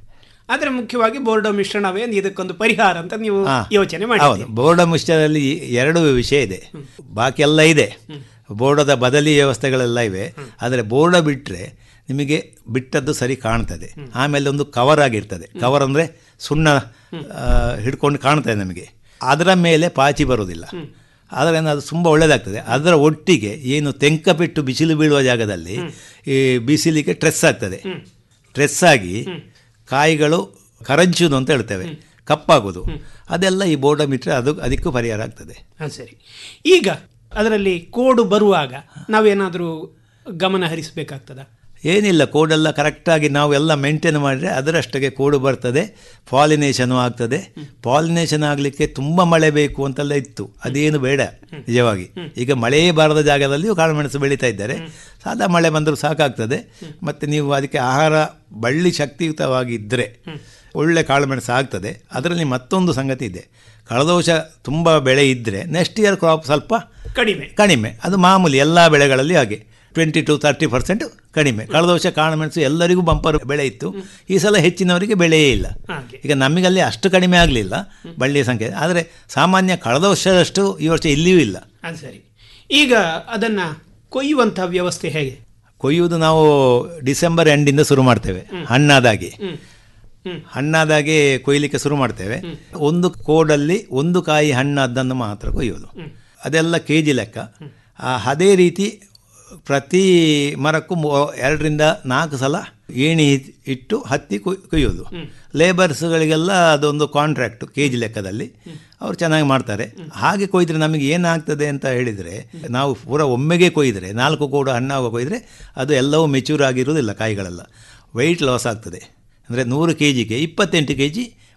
ಆದ್ರೆ ಮುಖ್ಯವಾಗಿ ಬೋರ್ಡೋ ಮಿಶ್ರಣವೇ ಇದಕ್ಕೊಂದು ಪರಿಹಾರ ಅಂತ ನೀವು ಹಾ. ಯೋಚನೆ ಹೌದು ಮಾಡಿ ಬೋರ್ಡ ಮಿಶ್ರದಲ್ಲಿ ಎರಡು ವಿಷಯ ಇದೆ ಬಾಕಿ ಎಲ್ಲ ಇದೆ ಬೋರ್ಡದ ಬದಲಿ ವ್ಯವಸ್ಥೆಗಳೆಲ್ಲ ಇವೆ ಆದರೆ ಬೋರ್ಡ ಬಿಟ್ಟರೆ ನಿಮಗೆ ಬಿಟ್ಟದ್ದು ಸರಿ ಕಾಣ್ತದೆ ಆಮೇಲೆ ಒಂದು ಕವರ್ ಆಗಿರ್ತದೆ ಕವರ್ ಅಂದರೆ ಸುಣ್ಣ ಆ, ಹಿಡ್ಕೊಂಡು ಕಾಣ್ತದೆ ನಮಗೆ ಅದರ ಮೇಲೆ ಪಾಚಿ ಬರೋದಿಲ್ಲ ಅದರಿಂದ ಅದು ತುಂಬ ಒಳ್ಳೆಯದಾಗ್ತದೆ ಅದರ ಒಟ್ಟಿಗೆ ಏನು ತೆಂಕಪೆಟ್ಟು ಬಿಸಿಲು ಬೀಳುವ ಜಾಗದಲ್ಲಿ ಈ ಬಿಸಿಲಿಗೆ ಟ್ರೆಸ್ ಆಗ್ತದೆ ಟ್ರೆಸ್ ಆಗಿ ಕಾಯಿಗಳು ಕರಂಚುದು ಅಂತ ಹೇಳ್ತೇವೆ ಕಪ್ಪಾಗೋದು ಅದೆಲ್ಲ ಈ ಬೋರ್ಡ ಮಿಟ್ರೆ ಅದು ಅದಕ್ಕೂ ಪರಿಹಾರ ಆಗ್ತದೆ ಹಾ ಸರಿ ಈಗ ಅದರಲ್ಲಿ ಕೋಡು ಬರುವಾಗ ನಾವೇನಾದರೂ ಗಮನ ಹರಿಸಬೇಕಾಗ್ತದ ಏನಿಲ್ಲ ಕೋಡೆಲ್ಲ ಕರೆಕ್ಟಾಗಿ ನಾವು ಎಲ್ಲ ಮೇಂಟೈನ್ ಮಾಡಿದರೆ ಅದರಷ್ಟಕ್ಕೆ ಕೋಡು ಬರ್ತದೆ ಪಾಲಿನೇಷನು ಆಗ್ತದೆ ಪಾಲಿನೇಷನ್ ಆಗಲಿಕ್ಕೆ ತುಂಬ ಮಳೆ ಬೇಕು ಅಂತೆಲ್ಲ ಇತ್ತು ಅದೇನು ಬೇಡ ನಿಜವಾಗಿ ಈಗ ಮಳೆಯೇ ಬಾರದ ಜಾಗದಲ್ಲಿಯೂ ಕಾಳುಮೆಣಸು ಬೆಳೀತಾ ಇದ್ದಾರೆ ಸಾದಾ ಮಳೆ ಬಂದರೂ ಸಾಕಾಗ್ತದೆ ಮತ್ತು ನೀವು ಅದಕ್ಕೆ ಆಹಾರ ಬಳ್ಳಿ ಶಕ್ತಿಯುತವಾಗಿದ್ದರೆ ಒಳ್ಳೆ ಕಾಳುಮೆಣಸು ಆಗ್ತದೆ ಅದರಲ್ಲಿ ಮತ್ತೊಂದು ಸಂಗತಿ ಇದೆ ಕಳೆದ ವರ್ಷ ತುಂಬ ಬೆಳೆ ಇದ್ದರೆ ನೆಕ್ಸ್ಟ್ ಇಯರ್ ಕ್ರಾಪ್ ಸ್ವಲ್ಪ ಕಡಿಮೆ ಕಡಿಮೆ ಅದು ಮಾಮೂಲಿ ಎಲ್ಲ ಬೆಳೆಗಳಲ್ಲಿ ಹಾಗೆ ಟ್ವೆಂಟಿ ಟು ತರ್ಟಿ ಪರ್ಸೆಂಟ್ ಕಡಿಮೆ ಕಳೆದ ವರ್ಷ ಕಾಳುಮೆಣಸು ಎಲ್ಲರಿಗೂ ಬಂಪರ್ ಬೆಳೆ ಇತ್ತು ಈ ಸಲ ಹೆಚ್ಚಿನವರಿಗೆ ಬೆಳೆಯೇ ಇಲ್ಲ ಹಾಗೆ. ಈಗ ನಮಗಲ್ಲಿ ಅಷ್ಟು ಕಡಿಮೆ ಆಗಲಿಲ್ಲ ಬಳ್ಳಿಯ ಸಂಖ್ಯೆ ಆದರೆ ಸಾಮಾನ್ಯ ಕಳೆದ ವರ್ಷದಷ್ಟು ಈ ವರ್ಷ ಇಲ್ಲಿಯೂ ಇಲ್ಲ ಅದು ಸರಿ ಈಗ ಅದನ್ನ ಕೊಯ್ಯುವಂತಹ ವ್ಯವಸ್ಥೆ ಹೇಗೆ ಕೊಯ್ಯುವುದು ನಾವು ಡಿಸೆಂಬರ್ ಎಂಡಿಂದ ಶುರು ಮಾಡ್ತೇವೆ ಹಣ್ಣಾದಾಗಿ ಹ್ಮ್. ಹಣ್ಣಾದಾಗೆ ಕೊಯ್ಲಿಕ್ಕೆ ಶುರು ಮಾಡ್ತೇವೆ ಒಂದು ಕೋಡಲ್ಲಿ ಒಂದು ಕಾಯಿ ಹಣ್ಣಾದ್ದನ್ನು ಮಾತ್ರ ಕೊಯ್ಯೋದು ಅದೆಲ್ಲ ಕೆ ಜಿ ಲೆಕ್ಕ ಆ, ಅದೇ ರೀತಿ ಪ್ರತಿ ಮರಕ್ಕೂ ಮೂ- ಎರಡರಿಂದ ನಾಲ್ಕು ಸಲ ಏಣಿ ಇಟ್- ಇಟ್ಟು ಹತ್ತಿ ಕೊಯ್ ಕೊಯ್ಯೋದು ಲೇಬರ್ಸ್ಗಳಿಗೆಲ್ಲ ಅದೊಂದು ಕಾಂಟ್ರಾಕ್ಟ್ ಕೆ ಜಿ ಲೆಕ್ಕದಲ್ಲಿ ಅವ್ರು ಚೆನ್ನಾಗಿ ಮಾಡ್ತಾರೆ ಹಾಗೆ ಕೊಯ್ದರೆ ನಮಗೆ ಏನಾಗ್ತದೆ ಅಂತ ಹೇಳಿದರೆ ನಾವು ಪೂರ ಒಮ್ಮೆಗೆ ಕೊಯ್ದರೆ ನಾಲ್ಕು ಕೋಡು ಹಣ್ಣಾಗ ಕೊಯ್ದರೆ ಅದು ಎಲ್ಲವೂ ಮೆಚೂರ್ ಆಗಿರುವುದಿಲ್ಲ ಕಾಯಿಗಳೆಲ್ಲ ವೆಯ್ಟ್ ಲಾಸ್ ಆಗ್ತದೆ ಅಂದರೆ ನೂರು ಕೆ ಜಿಗೆ ಇಪ್ಪತ್ತೆಂಟು ಕೆ ಜಿ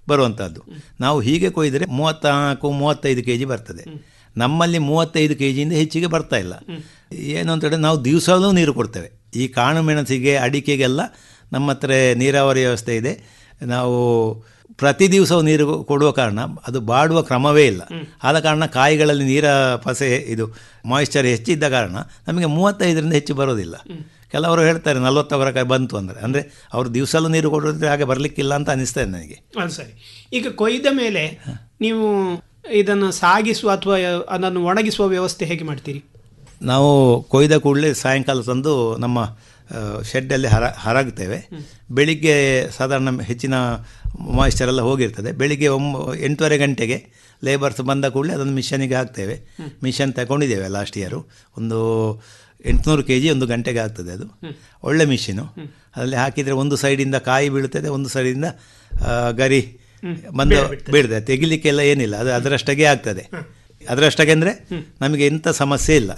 ಬರುವಂಥದ್ದು ನಾವು ಹೀಗೆ ಕೊಯ್ದರೆ ಮೂವತ್ತ್ನಾಲ್ಕು ಮೂವತ್ತೈದು ಕೆ ಜಿ ಬರ್ತದೆ ನಮ್ಮಲ್ಲಿ ಮೂವತ್ತೈದು ಕೆ ಜಿಯಿಂದ ಹೆಚ್ಚಿಗೆ ಬರ್ತಾ ಇಲ್ಲ ಏನು ಅಂತ ಹೇಳಿದ್ರೆ ನಾವು ದಿವಸಲೂ ನೀರು ಕೊಡ್ತೇವೆ ಈ ಕಾಳು ಮೆಣಸಿಗೆ ಅಡಿಕೆಗೆಲ್ಲ ನಮ್ಮ ಹತ್ರ ನೀರಾವರಿ ವ್ಯವಸ್ಥೆ ಇದೆ ನಾವು ಪ್ರತಿ ದಿವಸವೂ ನೀರು ಕೊಡುವ ಕಾರಣ ಅದು ಬಾಡುವ ಕ್ರಮವೇ ಇಲ್ಲ ಆದ ಕಾರಣ ಕಾಯಿಗಳಲ್ಲಿ ನೀರ ಪಸೆ ಇದು ಮಾಯಿಶ್ಚರ್ ಹೆಚ್ಚಿದ್ದ ಕಾರಣ ನಮಗೆ ಮೂವತ್ತೈದರಿಂದ ಹೆಚ್ಚು ಬರೋದಿಲ್ಲ ಕೆಲವರು ಹೇಳ್ತಾರೆ ನಲವತ್ತವರ ಬಂತು ಅಂದರೆ ಅಂದರೆ ಅವರು ದಿವಸಲೂ ನೀರು ಕೊಡೋದ್ರೆ ಹಾಗೆ ಬರಲಿಕ್ಕಿಲ್ಲ ಅಂತ ಅನಿಸ್ತದೆ ನನಗೆ ಅದು ಸರಿ ಈಗ ಕೊಯ್ದ ಮೇಲೆ ನೀವು ಇದನ್ನು ಸಾಗಿಸುವ ಅಥವಾ ಅದನ್ನು ಒಣಗಿಸುವ ವ್ಯವಸ್ಥೆ ಹೇಗೆ ಮಾಡ್ತೀರಿ ನಾವು ಕೊಯ್ದ ಕೂಡಲೇ ಸಾಯಂಕಾಲ ತಂದು ನಮ್ಮ ಶೆಡ್ಡಲ್ಲಿ ಹರ ಹರಗ್ತೇವೆ ಬೆಳಿಗ್ಗೆ ಸಾಧಾರಣ ಹೆಚ್ಚಿನ ಮಾಯಿಶ್ಚರ್ ಎಲ್ಲ ಹೋಗಿರ್ತದೆ ಬೆಳಿಗ್ಗೆ ಒಂಬ ಎಂಟೂವರೆ ಗಂಟೆಗೆ ಲೇಬರ್ಸ್ ಬಂದ ಕೂಡಲೇ ಅದನ್ನು ಮಿಷನಿಗೆ ಹಾಕ್ತೇವೆ ಮಿಷನ್ ತಗೊಂಡಿದ್ದೇವೆ ಲಾಸ್ಟ್ ಇಯರು ಒಂದು ಎಂಟುನೂರು ಕೆ ಜಿ ಒಂದು ಗಂಟೆಗೆ ಆಗ್ತದೆ ಅದು ಒಳ್ಳೆ ಮಿಷಿನು ಅದರಲ್ಲಿ ಹಾಕಿದರೆ ಒಂದು ಸೈಡಿಂದ ಕಾಯಿ ಬೀಳುತ್ತದೆ ಒಂದು ಸೈಡಿಂದ ಆ, ಗರಿ ಬಂದು ಬೀಳ್ತದೆ ತೆಗಿಲಿಕ್ಕೆಲ್ಲ ಏನಿಲ್ಲ ಅದು ಅದರಷ್ಟಾಗೆ ಆಗ್ತದೆ ಅದರಷ್ಟಾಗೆ ಅಂದರೆ ನಮಗೆ ಎಂಥ ಸಮಸ್ಯೆ ಇಲ್ಲ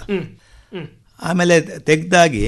ಆಮೇಲೆ ತೆಗೆದಾಗಿ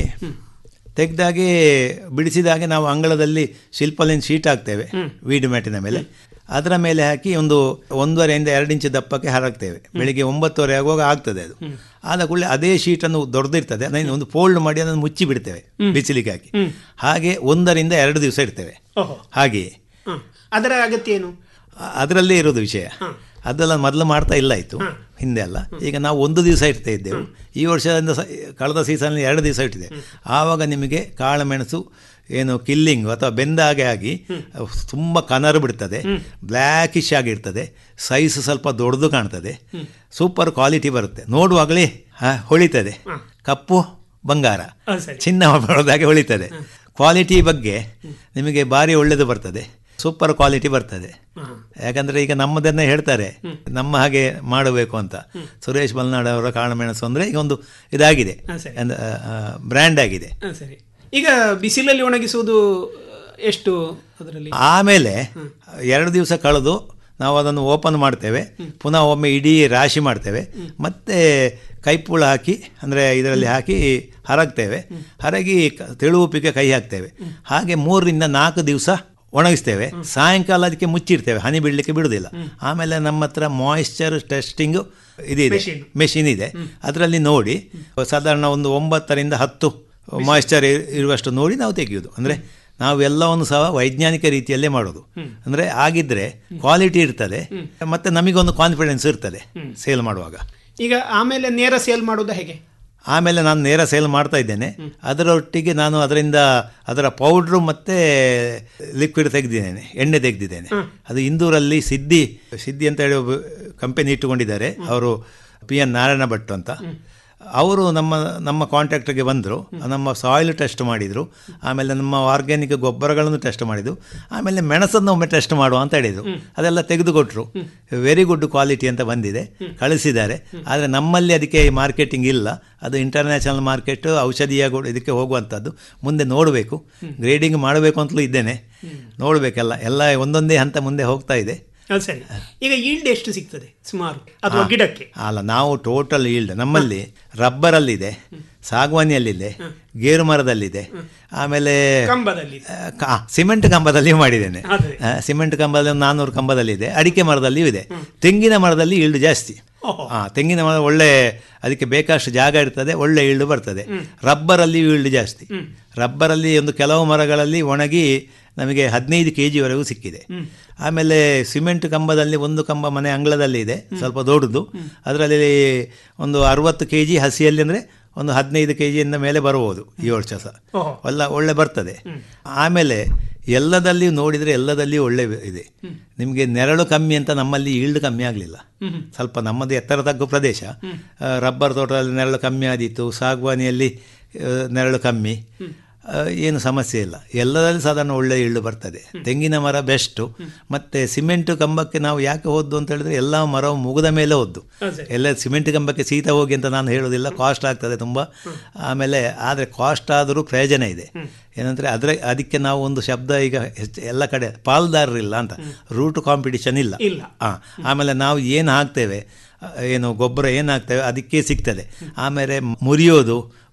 ತೆಗೆದಾಗಿ ಬಿಡಿಸಿದಾಗೆ ನಾವು ಅಂಗಳದಲ್ಲಿ ಶಿಲ್ಪಲಿನ ಶೀಟ್ ಹಾಕ್ತೇವೆ ವೀಡ್ ಮ್ಯಾಟಿನ ಮೇಲೆ ಅದರ ಮೇಲೆ ಹಾಕಿ ಒಂದು ಒಂದೂವರೆಯಿಂದ ಎರಡು ಇಂಚು ದಪ್ಪಕ್ಕೆ ಹರಗ್ತೇವೆ ಬೆಳಿಗ್ಗೆ ಒಂಬತ್ತುವರೆ ಆಗುವಾಗ ಆಗ್ತದೆ ಅದು ಆದ ಕೂಡಲೇ ಅದೇ ಶೀಟನ್ನು ದೊಡ್ಡದಿರ್ತದೆ ಅದನ್ನು ಒಂದು ಫೋಲ್ಡ್ ಮಾಡಿ ಅದನ್ನು ಮುಚ್ಚಿ ಬಿಡ್ತೇವೆ ಬಿಸಿಲಿಗೆ ಹಾಕಿ ಹಾಗೆ ಒಂದರಿಂದ ಎರಡು ದಿವಸ ಇಡ್ತೇವೆ ಓಹೋ ಹಾಗೆಯೇ ಹ. ಅದರ ಅಗತ್ಯ ಏನು ಅದರಲ್ಲೇ ಇರೋದು ವಿಷಯ ಅದೆಲ್ಲ ಮೊದಲು ಮಾಡ್ತಾ ಇಲ್ಲ ಆಯಿತು ಹಿಂದೆ ಅಲ್ಲ ಈಗ ನಾವು ಒಂದು ದಿವಸ ಇಡ್ತಾ ಇದ್ದೆವು ಈ ವರ್ಷದಿಂದ ಸ- ಕಳೆದ ಸೀಸನಲ್ಲಿ ಎರಡು ದಿವಸ ಇಟ್ಟಿದೆ ಆವಾಗ ನಿಮಗೆ ಕಾಳುಮೆಣಸು ಏನು ಕಿಲ್ಲಿಂಗ್ ಅಥವಾ ಬೆಂದ ಹಾಗೆ ಆಗಿ ತುಂಬ ಕನರು ಬಿಡ್ತದೆ ಬ್ಲ್ಯಾಕಿಶ್ ಆಗಿರ್ತದೆ ಸೈಜ್ ಸ್ವಲ್ಪ ದೊಡ್ಡದು ಕಾಣ್ತದೆ ಸೂಪರ್ ಕ್ವಾಲಿಟಿ ಬರುತ್ತೆ ನೋಡುವಾಗಲೇ ಆ, ಹೊಳಿತದೆ ಕಪ್ಪು ಬಂಗಾರ ಅದು ಸರಿ ಚಿನ್ನ ಬರೋದಾಗೆ ಹೊಳಿತದೆ ಕ್ವಾಲಿಟಿ ಬಗ್ಗೆ ನಿಮಗೆ ಭಾರಿ ಒಳ್ಳೆಯದು ಬರ್ತದೆ ಸೂಪರ್ ಕ್ವಾಲಿಟಿ ಬರ್ತದೆ ಯಾಕಂದರೆ ಈಗ ನಮ್ಮದನ್ನೇ ಹೇಳ್ತಾರೆ ನಮ್ಮ ಹಾಗೆ ಮಾಡಬೇಕು ಅಂತ ಸುರೇಶ್ ಬಲ್ನಾಡ್ ಅವರ ಕಾಳುಮೆಣಸು ಅಂದರೆ ಈಗ ಒಂದು ಇದಾಗಿದೆ ಹಾ, ಸರಿ. ಬ್ರ್ಯಾಂಡ್ ಆಗಿದೆ ಹ, ಸರಿ ಈಗ ಬಿಸಿಲಲ್ಲಿ ಒಣಗಿಸುವುದು ಎಷ್ಟು ಅದರಲ್ಲಿ ಆಮೇಲೆ ಎರಡು ದಿವಸ ಕಳೆದು ನಾವು ಅದನ್ನು ಓಪನ್ ಮಾಡ್ತೇವೆ ಪುನಃ ಒಮ್ಮೆ ಇಡೀ ರಾಶಿ ಮಾಡ್ತೇವೆ ಮತ್ತೆ ಕೈಪುಳ ಹಾಕಿ ಅಂದರೆ ಇದರಲ್ಲಿ ಹಾಕಿ ಹರಗ್ತೇವೆ ಹರಗಿ ಕ- ತೆಳು ಉಪ್ಪಿಗೆ ಕೈ ಹಾಕ್ತೇವೆ ಹಾಗೆ ಮೂರರಿಂದ ನಾಲ್ಕು ದಿವಸ ಒಣಗಿಸ್ತೇವೆ ಸಾಯಂಕಾಲ ಅದಕ್ಕೆ ಮುಚ್ಚಿಡ್ತೇವೆ ಹನಿ ಬಿಡಲಿಕ್ಕೆ ಬಿಡುವುದಿಲ್ಲ ಆಮೇಲೆ ನಮ್ಮ ಹತ್ರ ಮಾಯಿಶ್ಚರ್ ಟೆಸ್ಟಿಂಗು ಇದಿದೆ Machine. ಮೆಷಿನ್ ಇದೆ ಅದರಲ್ಲಿ ನೋಡಿ ಸಾಧಾರಣ ಒಂದು ಒಂಬತ್ತರಿಂದ ಹತ್ತು ಮಾಯಿಶ್ಚರ್ ಇರುವಷ್ಟು ನೋಡಿ ನಾವು ತೆಗೆಯೋದು ಅಂದರೆ ನಾವು ಎಲ್ಲವನ್ನು ಸಹ ವೈಜ್ಞಾನಿಕ ರೀತಿಯಲ್ಲೇ ಮಾಡೋದು ಅಂದರೆ ಆಗಿದ್ದರೆ ಕ್ವಾಲಿಟಿ ಇರ್ತದೆ ಮತ್ತು ನಮಗೊಂದು ಕಾನ್ಫಿಡೆನ್ಸ್ ಇರ್ತದೆ ಸೇಲ್ ಮಾಡುವಾಗ ಈಗ ಆಮೇಲೆ ನೇರ ಸೇಲ್ ಮಾಡೋದು ಹೇಗೆ ಆಮೇಲೆ ನಾನು ನೇರ ಸೇಲ್ ಮಾಡ್ತಾ ಇದ್ದೇನೆ ಅದರೊಟ್ಟಿಗೆ ನಾನು ಅದರಿಂದ ಅದರ ಪೌಡ್ರು ಮತ್ತು ಲಿಕ್ವಿಡ್ ತೆಗೆದಿದ್ದೇನೆ ಎಣ್ಣೆ ತೆಗೆದಿದ್ದೇನೆ ಅದು ಇಂದೂರಲ್ಲಿ ಸಿದ್ದಿ ಸಿದ್ದಿ ಅಂತ ಹೇಳಿ ಒಬ್ಬ ಕಂಪನಿ ಇಟ್ಟುಕೊಂಡಿದ್ದಾರೆ ಅವರು ಪಿ ಎನ್ ನಾರಾಯಣ ಭಟ್ ಅಂತ ಅವರು ನಮ್ಮ ನಮ್ಮ ಕಾಂಟ್ಯಾಕ್ಟ್ಗೆ ಬಂದರು ನಮ್ಮ ಸಾಯಿಲ್ ಟೆಸ್ಟ್ ಮಾಡಿದರು ಆಮೇಲೆ ನಮ್ಮ ಆರ್ಗ್ಯಾನಿಕ್ ಗೊಬ್ಬರಗಳನ್ನು ಟೆಸ್ಟ್ ಮಾಡಿದರು ಆಮೇಲೆ ಮೆಣಸನ್ನು ಒಮ್ಮೆ ಟೆಸ್ಟ್ ಮಾಡುವ ಅಂತ ಹೇಳಿದರು ಅದೆಲ್ಲ ತೆಗೆದುಕೊಟ್ರು ವೆರಿ ಗುಡ್ ಕ್ವಾಲಿಟಿ ಅಂತ ಬಂದಿದೆ ಕಳಿಸಿದ್ದಾರೆ ಆದರೆ ನಮ್ಮಲ್ಲಿ ಅದಕ್ಕೆ ಮಾರ್ಕೆಟಿಂಗ್ ಇಲ್ಲ ಅದು ಇಂಟರ್ನ್ಯಾಷನಲ್ ಮಾರ್ಕೆಟ್ ಔಷಧೀಯ ಗು- ಇದಕ್ಕೆ ಹೋಗುವಂಥದ್ದು ಮುಂದೆ ನೋಡಬೇಕು ಗ್ರೇಡಿಂಗ್ ಮಾಡಬೇಕು ಅಂತಲೂ ಇದ್ದೇನೆ ನೋಡಬೇಕೆಲ್ಲ ಎಲ್ಲ ಒಂದೊಂದೇ ಹಂತ ಮುಂದೆ ಹೋಗ್ತಾ ಇದೆ ಅದು ಸರಿ ಈಗ ಈಲ್ಡ್ ಎಷ್ಟು ಸಿಗ್ತದೆ ಸುಮಾರು ಅಥವಾ ಗಿಡಕ್ಕೆ ಅಲ್ಲ ನಾವು ಟೋಟಲ್ ಈಲ್ಡ್ ನಮ್ಮಲ್ಲಿ ರಬ್ಬರಲ್ಲಿದೆ ಸಾಗವಾನಿಯಲ್ಲಿದೆ ಗೇರು ಮರದಲ್ಲಿದೆ ಆಮೇಲೆ ಕಂಬದಲ್ಲಿ ಆ, ಕ- ಆ, ಸಿಮೆಂಟ್ ಕಂಬದಲ್ಲಿ ಮಾಡಿದ್ದೇನೆ ಅದೇ. ಆ, ಸಿಮೆಂಟ್ ಕಂಬದಲ್ಲಿ ಒಂದು ನಾನ್ನೂರು ಕಂಬದಲ್ಲಿದೆ ಅಡಿಕೆ ಮರದಲ್ಲಿಯೂ ಇದೆ ತೆಂಗಿನ ಮರದಲ್ಲಿ ಈಲ್ಡ್ ಜಾಸ್ತಿ ಓಹೋ. ಆ ತೆಂಗಿನ ಮರ ಒಳ್ಳೆ ಅದಕ್ಕೆ ಬೇಕಷ್ಟು ಜಾಗ ಇರ್ತದೆ ಒಳ್ಳೆ ಈಲ್ಡ್ ಬರ್ತದೆ ರಬ್ಬರಲ್ಲಿ ಈಲ್ಡ್ ಜಾಸ್ತಿ ರಬ್ಬರಲ್ಲಿ ಒಂದು ಕೆಲವು ಮರಗಳಲ್ಲಿ ಒಣಗಿ ನಮಗೆ ಹದಿನೈದು ಕೆ ಜಿವರೆಗೂ ಸಿಕ್ಕಿದೆ ಆಮೇಲೆ ಸಿಮೆಂಟ್ ಕಂಬದಲ್ಲಿ ಒಂದು ಕಂಬ ಮನೆ ಅಂಗಳದಲ್ಲಿ ಇದೆ ಸ್ವಲ್ಪ ದೊಡ್ಡದು ಅದರಲ್ಲಿ ಒಂದು ಅರವತ್ತು ಕೆ ಜಿ ಹಸಿಯಲ್ಲಿ ಅಂದರೆ ಒಂದು ಹದಿನೈದು ಕೆ ಜಿಯಿಂದ ಮೇಲೆ ಬರ್ಬೋದು ಈ ವರ್ಷ ಸಹ ಓಹೋ. ಎಲ್ಲ ಒಳ್ಳೆ ಬರ್ತದೆ ಆಮೇಲೆ ಎಲ್ಲದಲ್ಲಿಯೂ ನೋಡಿದರೆ ಎಲ್ಲದಲ್ಲಿಯೂ ಒಳ್ಳೆ ಇದೆ ನಿಮಗೆ ನೆರಳು ಕಮ್ಮಿ ಅಂತ ನಮ್ಮಲ್ಲಿ ಈಲ್ಡ್ ಕಮ್ಮಿ ಆಗಲಿಲ್ಲ ಸ್ವಲ್ಪ ನಮ್ಮದು ಎತ್ತರ ತಗ್ಗು ಪ್ರದೇಶ ಆ, ರಬ್ಬರ್ ತೋಟದಲ್ಲಿ ನೆರಳು ಕಮ್ಮಿ ಆದೀತು ಸಾಗವಾನಿಯಲ್ಲಿ ಆ, ನೆರಳು ಕಮ್ಮಿ ಆ, ಏನು ಸಮಸ್ಯೆ ಇಲ್ಲ ಎಲ್ಲದಲ್ಲಿ ಸಾಧಾರಣ ಒಳ್ಳೆ ಇಳ್ಳು ಬರ್ತದೆ ತೆಂಗಿನ ಮರ ಬೆಸ್ಟು ಮತ್ತು ಸಿಮೆಂಟ್ ಕಂಬಕ್ಕೆ ನಾವು ಯಾಕೆ ಹೋದ್ದು ಅಂತ ಹೇಳಿದ್ರೆ ಎಲ್ಲ ಮರವು ಮುಗಿದ ಮೇಲೆ ಹೋದ್ದು ಅದೇ. ಎಲ್ಲ ಸಿಮೆಂಟ್ ಕಂಬಕ್ಕೆ ಸೀತ ಹೋಗಿ ಅಂತ ನಾನು ಹೇಳೋದಿಲ್ಲ ಕಾಸ್ಟ್ ಆಗ್ತದೆ ತುಂಬ ಆಮೇಲೆ ಆದರೆ ಕಾಸ್ಟ್ ಆದರೂ ಪ್ರಯೋಜನ ಇದೆ ಏನಂದರೆ ಅದರ ಅದಕ್ಕೆ ನಾವು ಒಂದು ಶಬ್ದ ಈಗ ಹೆಚ್ಚು ಎಲ್ಲ ಕಡೆ ಪಾಲ್ದಾರರಿಲ್ಲ ಅಂತ ರೂಟ್ ಕಾಂಪಿಟಿಷನ್ ಇಲ್ಲ ಇಲ್ಲ. ಹಾಂ ಆಮೇಲೆ ನಾವು ಏನು ಹಾಕ್ತೇವೆ ಆ, ಏನು ಗೊಬ್ಬರ ಏನು ಹಾಕ್ತೇವೆ ಅದಕ್ಕೆ ಸಿಗ್ತದೆ ಆಮೇಲೆ ಮುರಿಯೋದು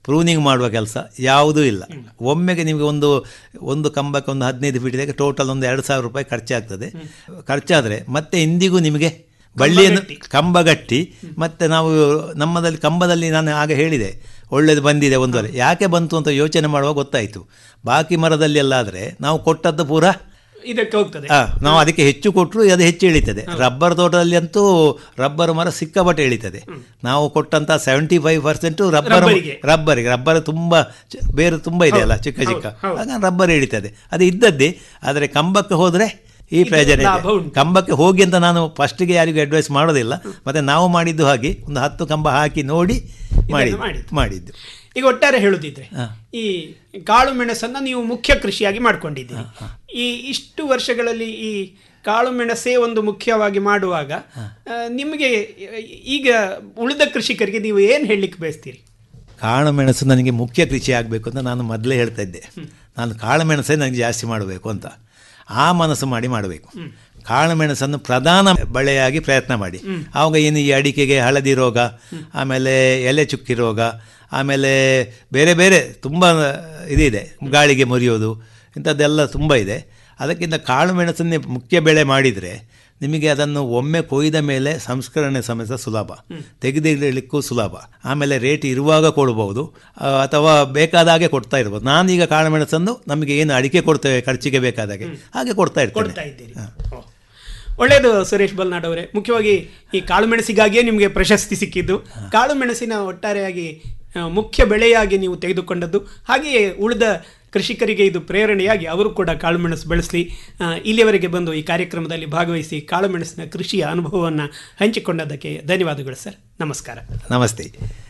ಪ್ರೂನಿಂಗ್ ಮಾಡುವ ಕೆಲಸ ಯಾವುದೂ ಇಲ್ಲ ಒಮ್ಮೆಗೆ ನಿಮಗೆ ಒಂದು ಒಂದು ಕಂಬಕ್ಕೆ ಒಂದು ಹದಿನೈದು ಫೀಟಿಗೆ ಟೋಟಲ್ ಒಂದು ಎರಡು ಸಾವಿರ ರೂಪಾಯಿ ಖರ್ಚಾಗ್ತದೆ ಖರ್ಚಾದರೆ ಮತ್ತೆ ಇಂದಿಗೂ ನಿಮಗೆ ಬಳ್ಳಿಯನ್ನು ಕಂಬಗಟ್ಟಿ ಮತ್ತೆ ನಾವು ನಮ್ಮದಲ್ಲಿ ಕಂಬದಲ್ಲಿ ನಾನು ಆಗ ಹೇಳಿದೆ ಒಳ್ಳೇದು ಬಂದಿದೆ ಒಂದೂವರೆ ಯಾಕೆ ಬಂತು ಅಂತ ಯೋಚನೆ ಮಾಡುವಾಗ ಗೊತ್ತಾಯಿತು ಬಾಕಿ ಮರದಲ್ಲಿ ಎಲ್ಲ ಆದರೆ ನಾವು ಕೊಟ್ಟದ್ದು ಪೂರ ಇದಕ್ಕೆ ಹೋಗ್ತದೆ ಆ, ನಾವು ಅದಕ್ಕೆ ಹೆಚ್ಚು ಕೊಟ್ಟರು ಅದು ಹೆಚ್ಚು ಇಳಿತದೆ ರಬ್ಬರ್ ತೋಟದಲ್ಲಿ ಅಂತೂ ರಬ್ಬರ್ ಮರ ಸಿಕ್ಕಾಪಟ್ಟೆ ಇಳಿತದೆ ನಾವು ಕೊಟ್ಟಂತ ಸೆವೆಂಟಿ ಫೈವ್ ಪರ್ಸೆಂಟ್ ರಬ್ಬರ್ ರಬ್ಬರಿಗೆ. ರಬ್ಬರಿಗೆ ರಬ್ಬರ್ ತುಂಬ ಚ- ಬೇರೆ ತುಂಬ ಇದೆ ಅಲ್ಲ ಚಿಕ್ಕ ಚಿಕ್ಕ ಹೌದು. ಆಗ ರಬ್ಬರ್ ಇಳಿತದೆ ಅದು ಇದ್ದದ್ದೇ ಆದರೆ ಕಂಬಕ್ಕೆ ಹೋದರೆ ಈ ಇದು ಪ್ರಯೋಜನ ಲಾಭ ಇದೆ ಉಂಟು. ಕಂಬಕ್ಕೆ ಹೋಗಿ ಅಂತ ನಾನು ಫಸ್ಟಿಗೆ ಯಾರಿಗೂ ಅಡ್ವೈಸ್ ಮಾಡೋದಿಲ್ಲ ಮತ್ತೆ ನಾವು ಮಾಡಿದ್ದು ಹಾಗೆ ಒಂದು ಹತ್ತು ಕಂಬ ಹಾಕಿ ನೋಡಿ ಮಾಡಿದ್ದು ಮಾಡಿದ್ದು. ಮಾಡಿದ್ದು ಈಗ ಒಟ್ಟಾರೆ ಹೇಳುದಿದ್ರೆ ಹಾ. ಈ ಕಾಳು ಮೆಣಸನ್ನ ನೀವು ಮುಖ್ಯ ಕೃಷಿಯಾಗಿ ಮಾಡ್ಕೊಂಡಿದ್ದೀರಿ ಈ ಇಷ್ಟು ವರ್ಷಗಳಲ್ಲಿ ಈ ಕಾಳು ಮೆಣಸೇ ಒಂದು ಮುಖ್ಯವಾಗಿ ಮಾಡುವಾಗ ಆ, ನಿಮಗೆ ಈಗ ಉಳಿದ ಕೃಷಿಕರಿಗೆ ನೀವು ಏನು ಹೇಳಲಿಕ್ಕೆ ಬಯಸ್ತೀರಿ ಕಾಳು ಮೆಣಸು ನನಗೆ ಮುಖ್ಯ ಕೃಷಿ ಆಗಬೇಕು ಅಂತ ನಾನು ಮೊದಲೇ ಹೇಳ್ತಾ ಇದ್ದೆ ನಾನು ಕಾಳು ಮೆಣಸೇ ನನಗೆ ಜಾಸ್ತಿ ಮಾಡಬೇಕು ಅಂತ ಆ ಮನಸ್ಸು ಮಾಡಿ ಮಾಡಬೇಕು ಕಾಳು ಮೆಣಸನ್ನು ಪ್ರಧಾನ ಬಳೆಯಾಗಿ ಪ್ರಯತ್ನ ಮಾಡಿ ಆವಾಗ ಏನು ಈ ಅಡಿಕೆಗೆ ಹಳದಿ ರೋಗ ಆಮೇಲೆ ಎಲೆ ಚುಕ್ಕಿ ರೋಗ ಆಮೇಲೆ ಬೇರೆ ಬೇರೆ ತುಂಬ ಇದಿದೆ ಗಾಳಿಗೆ ಮುರಿಯೋದು ಇಂಥದ್ದೆಲ್ಲ ತುಂಬ ಇದೆ ಅದಕ್ಕಿಂತ ಕಾಳು ಮೆಣಸನ್ನೇ ಮುಖ್ಯ ಬೆಳೆ ಮಾಡಿದರೆ ನಿಮಗೆ ಅದನ್ನು ಒಮ್ಮೆ ಕೊಯ್ದ ಮೇಲೆ ಸಂಸ್ಕರಣೆ ಸಮೇತ ಸುಲಭ ತೆಗೆದಿಡಲಿಕ್ಕೂ ಸುಲಭ ಆಮೇಲೆ ರೇಟ್ ಇರುವಾಗ ಕೊಡ್ಬೋದು ಆ, ಅಥವಾ ಬೇಕಾದ ಹಾಗೆ ಕೊಡ್ತಾ ಇರ್ಬೋದು ನಾನೀಗ ಕಾಳುಮೆಣಸನ್ನು ನಮಗೆ ಏನು ಅಡಿಕೆ ಕೊಡ್ತೇವೆ ಖರ್ಚಿಗೆ ಬೇಕಾದಾಗೆ ಹಾಗೆ ಕೊಡ್ತಾ ಕೊಡ್ತಾ ಇರ್ತೇನೆ ಇದ್ದೀರಿ ಓ. ಒಳ್ಳೆಯದು ಸುರೇಶ್ ಬಲ್ನಾಡ್ ಅವರೇ ಮುಖ್ಯವಾಗಿ ಈ ಕಾಳು ಮೆಣಸಿಗಾಗಿಯೇ ನಿಮಗೆ ಪ್ರಶಸ್ತಿ ಸಿಕ್ಕಿದ್ದು ಕಾಳು ಮೆಣಸಿನ ಒಟ್ಟಾರೆಯಾಗಿ ಆ, ಮುಖ್ಯ ಬೆಳೆಯಾಗಿ ನೀವು ತೆಗೆದುಕೊಂಡದ್ದು ಹಾಗೆಯೇ ಉಳಿದ ಕೃಷಿಕರಿಗೆ ಇದು ಪ್ರೇರಣೆಯಾಗಿ ಅವರು ಕೂಡ ಕಾಳುಮೆಣಸು ಬೆಳೆಸಲಿ ಆ, ಇಲ್ಲಿಯವರೆಗೆ ಬಂದು ಈ ಕಾರ್ಯಕ್ರಮದಲ್ಲಿ ಭಾಗವಹಿಸಿ ಕಾಳುಮೆಣಸಿನ ಕೃಷಿಯ ಅನುಭವವನ್ನು ಹಂಚಿಕೊಂಡದ್ದಕ್ಕೆ ಧನ್ಯವಾದಗಳು ಸರ್ ನಮಸ್ಕಾರ ನಮಸ್ತೆ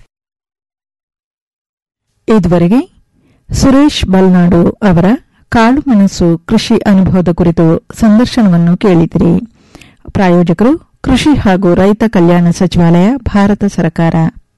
ಇದುವರೆಗೆ ಸುರೇಶ್ ಬಲ್ನಾಡು ಅವರ ಕಾಳುಮೆಣಸು ಕೃಷಿ ಅನುಭವದ ಕುರಿತು ಸಂದರ್ಶನವನ್ನು ಕೇಳಿದಿರಿ ಪ್ರಾಯೋಜಕರು ಕೃಷಿ ಹಾಗೂ ರೈತ ಕಲ್ಯಾಣ ಸಚಿವಾಲಯ ಭಾರತ ಸರ್ಕಾರ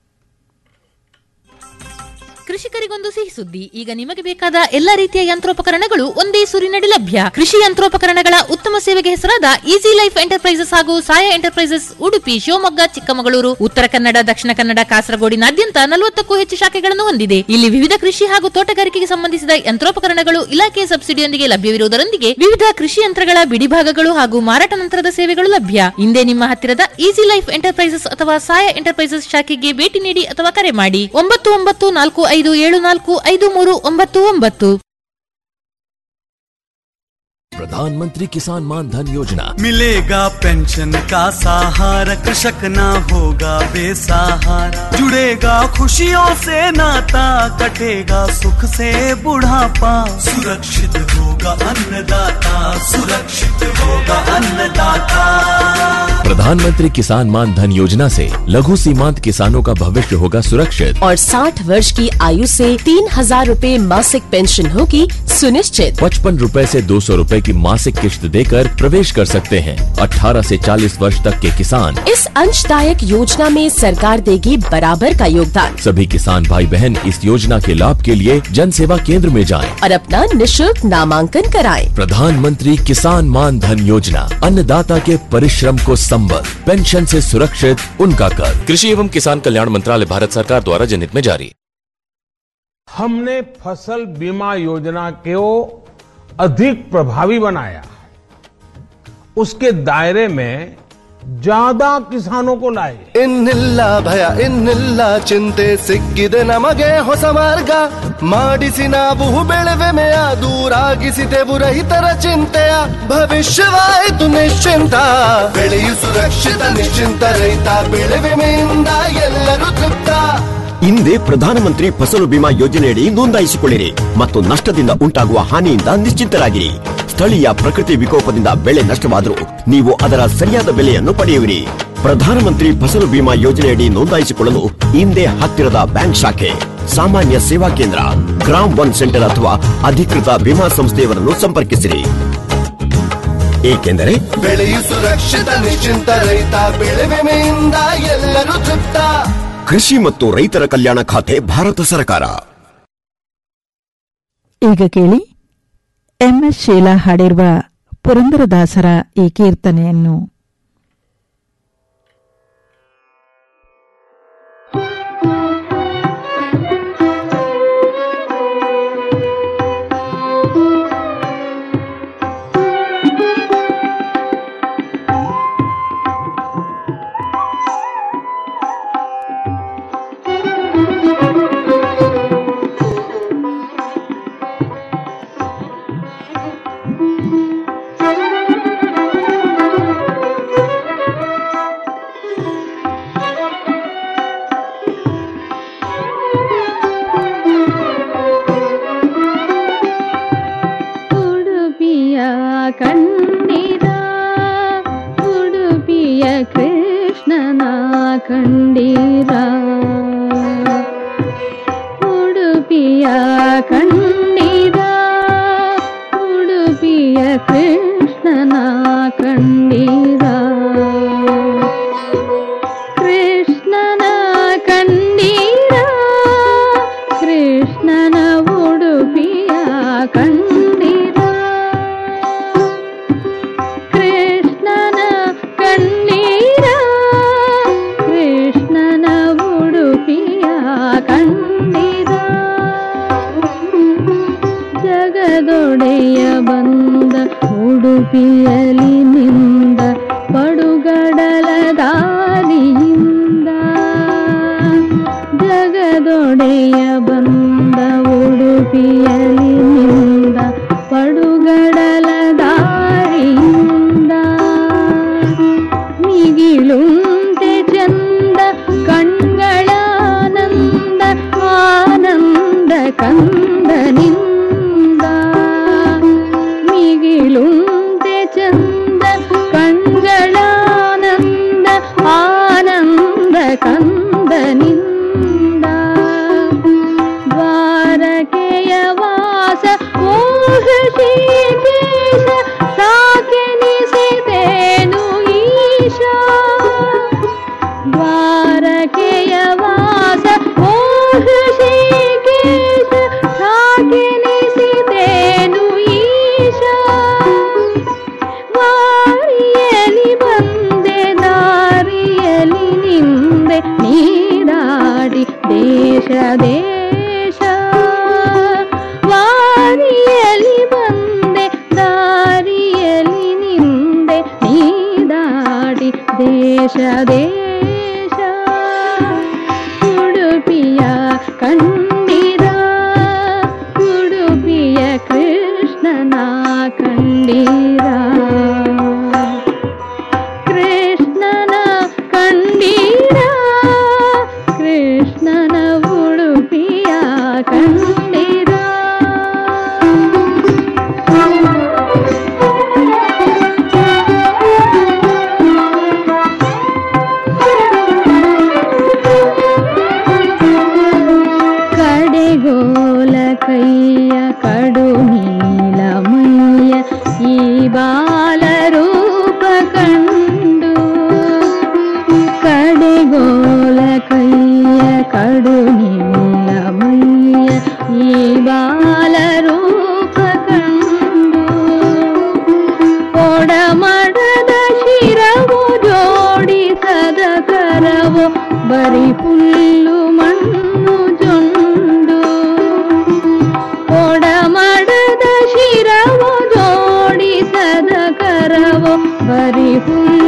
ಕೃಷಿಕರಿಗೊಂದು ಸಿಹಿ ಸುದ್ದಿ ಈಗ ನಿಮಗೆ ಬೇಕಾದ ಎಲ್ಲಾ ರೀತಿಯ ಯಂತ್ರೋಪಕರಣಗಳು ಒಂದೇ ಸೂರಿನಡಿ ಲಭ್ಯ ಕೃಷಿ ಯಂತ್ರೋಪಕರಣಗಳ ಉತ್ತಮ ಸೇವೆಗೆ ಹೆಸರಾದ ಈಸಿ ಲೈಫ್ ಎಂಟರ್ಪ್ರೈಸಸ್ ಹಾಗೂ ಸಾಯ ಎಂಟರ್ಪ್ರೈಸಸ್ ಉಡುಪಿ ಶಿವಮೊಗ್ಗ ಚಿಕ್ಕಮಗಳೂರು ಉತ್ತರ ಕನ್ನಡ ದಕ್ಷಿಣ ಕನ್ನಡ ಕಾಸರಗೋಡಿನಾದ್ಯಂತ ನಲವತ್ತಕ್ಕೂ ಹೆಚ್ಚು ಶಾಖೆಗಳನ್ನು ಹೊಂದಿದೆ ಇಲ್ಲಿ ವಿವಿಧ ಕೃಷಿ ಹಾಗೂ ತೋಟಗಾರಿಕೆಗೆ ಸಂಬಂಧಿಸಿದ ಯಂತ್ರೋಪಕರಣಗಳು ಇಲಾಖೆಯ ಸಬ್ಸಿಡಿಯೊಂದಿಗೆ ಲಭ್ಯವಿರುವುದರೊಂದಿಗೆ ವಿವಿಧ ಕೃಷಿ ಯಂತ್ರಗಳ ಬಿಡಿಭಾಗಗಳು ಹಾಗೂ ಮಾರಾಟ ನಂತರದ ಸೇವೆಗಳು ಲಭ್ಯ ಹಿಂದೆ ನಿಮ್ಮ ಹತ್ತಿರದ ಈಸಿ ಲೈಫ್ ಎಂಟರ್ಪ್ರೈಸಸ್ ಅಥವಾ ಸಾಯ ಎಂಟರ್ಪ್ರೈಸಸ್ ಶಾಖೆಗೆ ಭೇಟಿ ನೀಡಿ ಅಥವಾ ಕರೆ ಮಾಡಿ ಒಂಬತ್ತು ಒಂಬತ್ತು ನಾಲ್ಕು ಐದು ಏಳು ನಾಲ್ಕು ಐದು ಮೂರು ಒಂಬತ್ತು ಒಂಬತ್ತು प्रधानमंत्री किसान मान धन योजना मिलेगा पेंशन का सहारा कृषक ना होगा बेसहारा जुड़ेगा खुशियों से नाता कटेगा सुख से बुढ़ापा सुरक्षित होगा अन्नदाता सुरक्षित होगा अन्नदाता प्रधानमंत्री किसान मान धन योजना से लघु सीमांत किसानों का भविष्य होगा सुरक्षित और 60 वर्ष की आयु से तीन हजार रूपए मासिक पेंशन होगी सुनिश्चित पचपन रूपए से दो सौ रूपए की मासिक किश्त देकर प्रवेश कर सकते हैं 18 से 40 वर्ष तक के किसान इस अंशदायक योजना में सरकार देगी बराबर का योगदान सभी किसान भाई बहन इस योजना के लाभ के लिए जन सेवा केंद्र में जाएं। और अपना निशुल्क नामांकन कराएं। प्रधानमंत्री किसान मान धन योजना अन्नदाता के परिश्रम को संबल पेंशन से सुरक्षित उनका कर कृषि एवं किसान कल्याण मंत्रालय भारत सरकार द्वारा जनहित में जारी हमने फसल बीमा योजना को अधिक प्रभावी बनाया उसके दायरे में ज्यादा किसानों को लाए ಇನ್ನಿಲ್ಲ ಭಯ ಇನ್ನಿಲ್ಲ ಚಿಂತೆ ಸಿಕ್ಕಿದೆ ನಮಗೆ ಹೊಸ ಮಾರ್ಗ ಮಾಡಿಸಿ ನಾವು ಬೆಳೆವೆಮೆಯ ದೂರಾಗಿಸಿದೆವು ರೈತರ ಚಿಂತೆಯ ಭವಿಷ್ಯವಾಯಿತು ನಿಶ್ಚಿಂತ ಬೆಳೆಯು ಸುರಕ್ಷಿತ ನಿಶ್ಚಿಂತ ರೈತ ಬೆಳೆ ವಿಮೆಯಿಂದ ಎಲ್ಲರೂ ತೃಪ್ತ ಹಿಂದೆ ಪ್ರಧಾನಮಂತ್ರಿ ಫಸಲು ಬಿಮಾ ಯೋಜನೆಯಡಿ ನೋಂದಾಯಿಸಿಕೊಳ್ಳಿರಿ ಮತ್ತು ನಷ್ಟದಿಂದ ಉಂಟಾಗುವ ಹಾನಿಯಿಂದ ನಿಶ್ಚಿಂತರಾಗಿರಿ ಸ್ಥಳೀಯ ಪ್ರಕೃತಿ ವಿಕೋಪದಿಂದ ಬೆಳೆ ನಷ್ಟವಾದರೂ ನೀವು ಅದರ ಸರಿಯಾದ ಬೆಲೆಯನ್ನು ಪಡೆಯುವಿರಿ ಪ್ರಧಾನಮಂತ್ರಿ ಫಸಲು ಬಿಮಾ ಯೋಜನೆಯಡಿ ನೋಂದಾಯಿಸಿಕೊಳ್ಳಲು ಹಿಂದೆ ಹತ್ತಿರದ ಬ್ಯಾಂಕ್ ಶಾಖೆ ಸಾಮಾನ್ಯ ಸೇವಾ ಕೇಂದ್ರ ಗ್ರಾಮ್ ಒನ್ ಸೆಂಟರ್ ಅಥವಾ ಅಧಿಕೃತ ವಿಮಾ ಸಂಸ್ಥೆಯವರನ್ನು ಸಂಪರ್ಕಿಸಿರಿ ಏಕೆಂದರೆ ಬೆಳೆಯು ಸುರಕ್ಷಿತ ನಿಶ್ಚಿಂತ ರೈತ ಬೆಳೆ ವಿಮೆಯಿಂದ ಎಲ್ಲರೂ ತೃಪ್ತ ಕೃಷಿ ಮತ್ತು ರೈತರ ಕಲ್ಯಾಣ ಖಾತೆ ಭಾರತ ಸರ್ಕಾರ ಈಗ ಕೇಳಿ ಎಂಎಸ್ ಶೀಲಾ ಹಾಡಿರುವ ಪುರಂದರದಾಸರ ಈ ಕೀರ್ತನೆಯನ್ನು ಕಂಡೀರ ಉಡುಪಿಯ ಕಂಡೀರ ಉಡುಪಿಯ ಕೃಷ್ಣನ ಕಂಡೀರ ಕೃಷ್ಣನ ಕಂಡೀರ ಕೃಷ್ಣನ ಉಡುಪಿಯ ಕಂಡೀರ ಕೃಷ್ಣನ ಕಣ್ಣೀರ ಕೃಷ್ಣನ ಉಡುಪಿಯ ಕಣ್ಣೀರ ಜಗದೊಡೆಯ ಬಂದ ಉಡುಪಿಯಲಿ ನಿಂದ ಪಡುಗಡಲ ದಾರಿಯಿಂದ ಜಗದೊಡೆಯ ಬಂದ ಉಡುಪಿಯಲಿ ನಿಂದ ಪಡುಗಡಲ ದಾರಿಯಿಂದ ಮಿಗಿಲುಂಟೆ ಚಂದ ಕಣ್ಗಳಾನಂದ ಆನಂದ ಕಂದನಿಂದ ಮಿಗಿಲುಂಟೆ ಚಂದ ಕಣ್ಗಳಾನಂದ ಆನಂದ ಕಂದನಿಂದ ದ್ವಾರಕೆಯ ವಾಸ ಮೋಹ ಶ್ರೀಕೇಶ ಸಾಕೆನಿಸಿದೇನು ಈಶ ದ್ವಾರಕೆಯ ವಾಸ ಮೋಹ ಶ್ರೀಕೇಶ ಸಾಕೆನಿಸಿದೇನು ಈಶ ವಾರಿಯಲಿ ಬಂದೆ ದಾರಿಯಲಿ ನಿಂದೆ ನೀರಾಡಿ ದೇಶ ದೇಶ ವಾರಿಯಲಿ ಬಂದೆ ದಾರಿಯಲಿ ನಿಂದೆ ನೀರಾಡಿ ದೇಶ ದೇಶ ಉಡುಪಿಯ ಕಂಡಿರ ಉಡುಪಿಯ ಕೃಷ್ಣನ ಕಂಡೀರ ಕೃಷ್ಣನ ಕಂಡೀರ ಕೃಷ್ಣನ ಉಡುಪಿಯ ಕಂಡೀರ ಕಡೆಗೋಲ ಕೈಯ ಕಡು ನೀಲಮಯ್ಯ ಈ ಬಾಲರೂಪ ಕಂಡು ಕಡೆಗೋಲ ಕೈಯ ಕಡು ನೀಲಮಯ್ಯ ಈ ಬಾಲರೂಪ ಕಂಡು ಒಡಮಡದ ಶಿರವು ಜೋಡಿಸದ ಕರವು ಬರಿ ಹುಲ್ಲು ಮಣ್ಣು ಜೊಂಡು ಒಡಮಡದ ಶಿರವು ಜೋಡಿಸದ ಕರವು ಬರಿ ಹುಲ್ಲು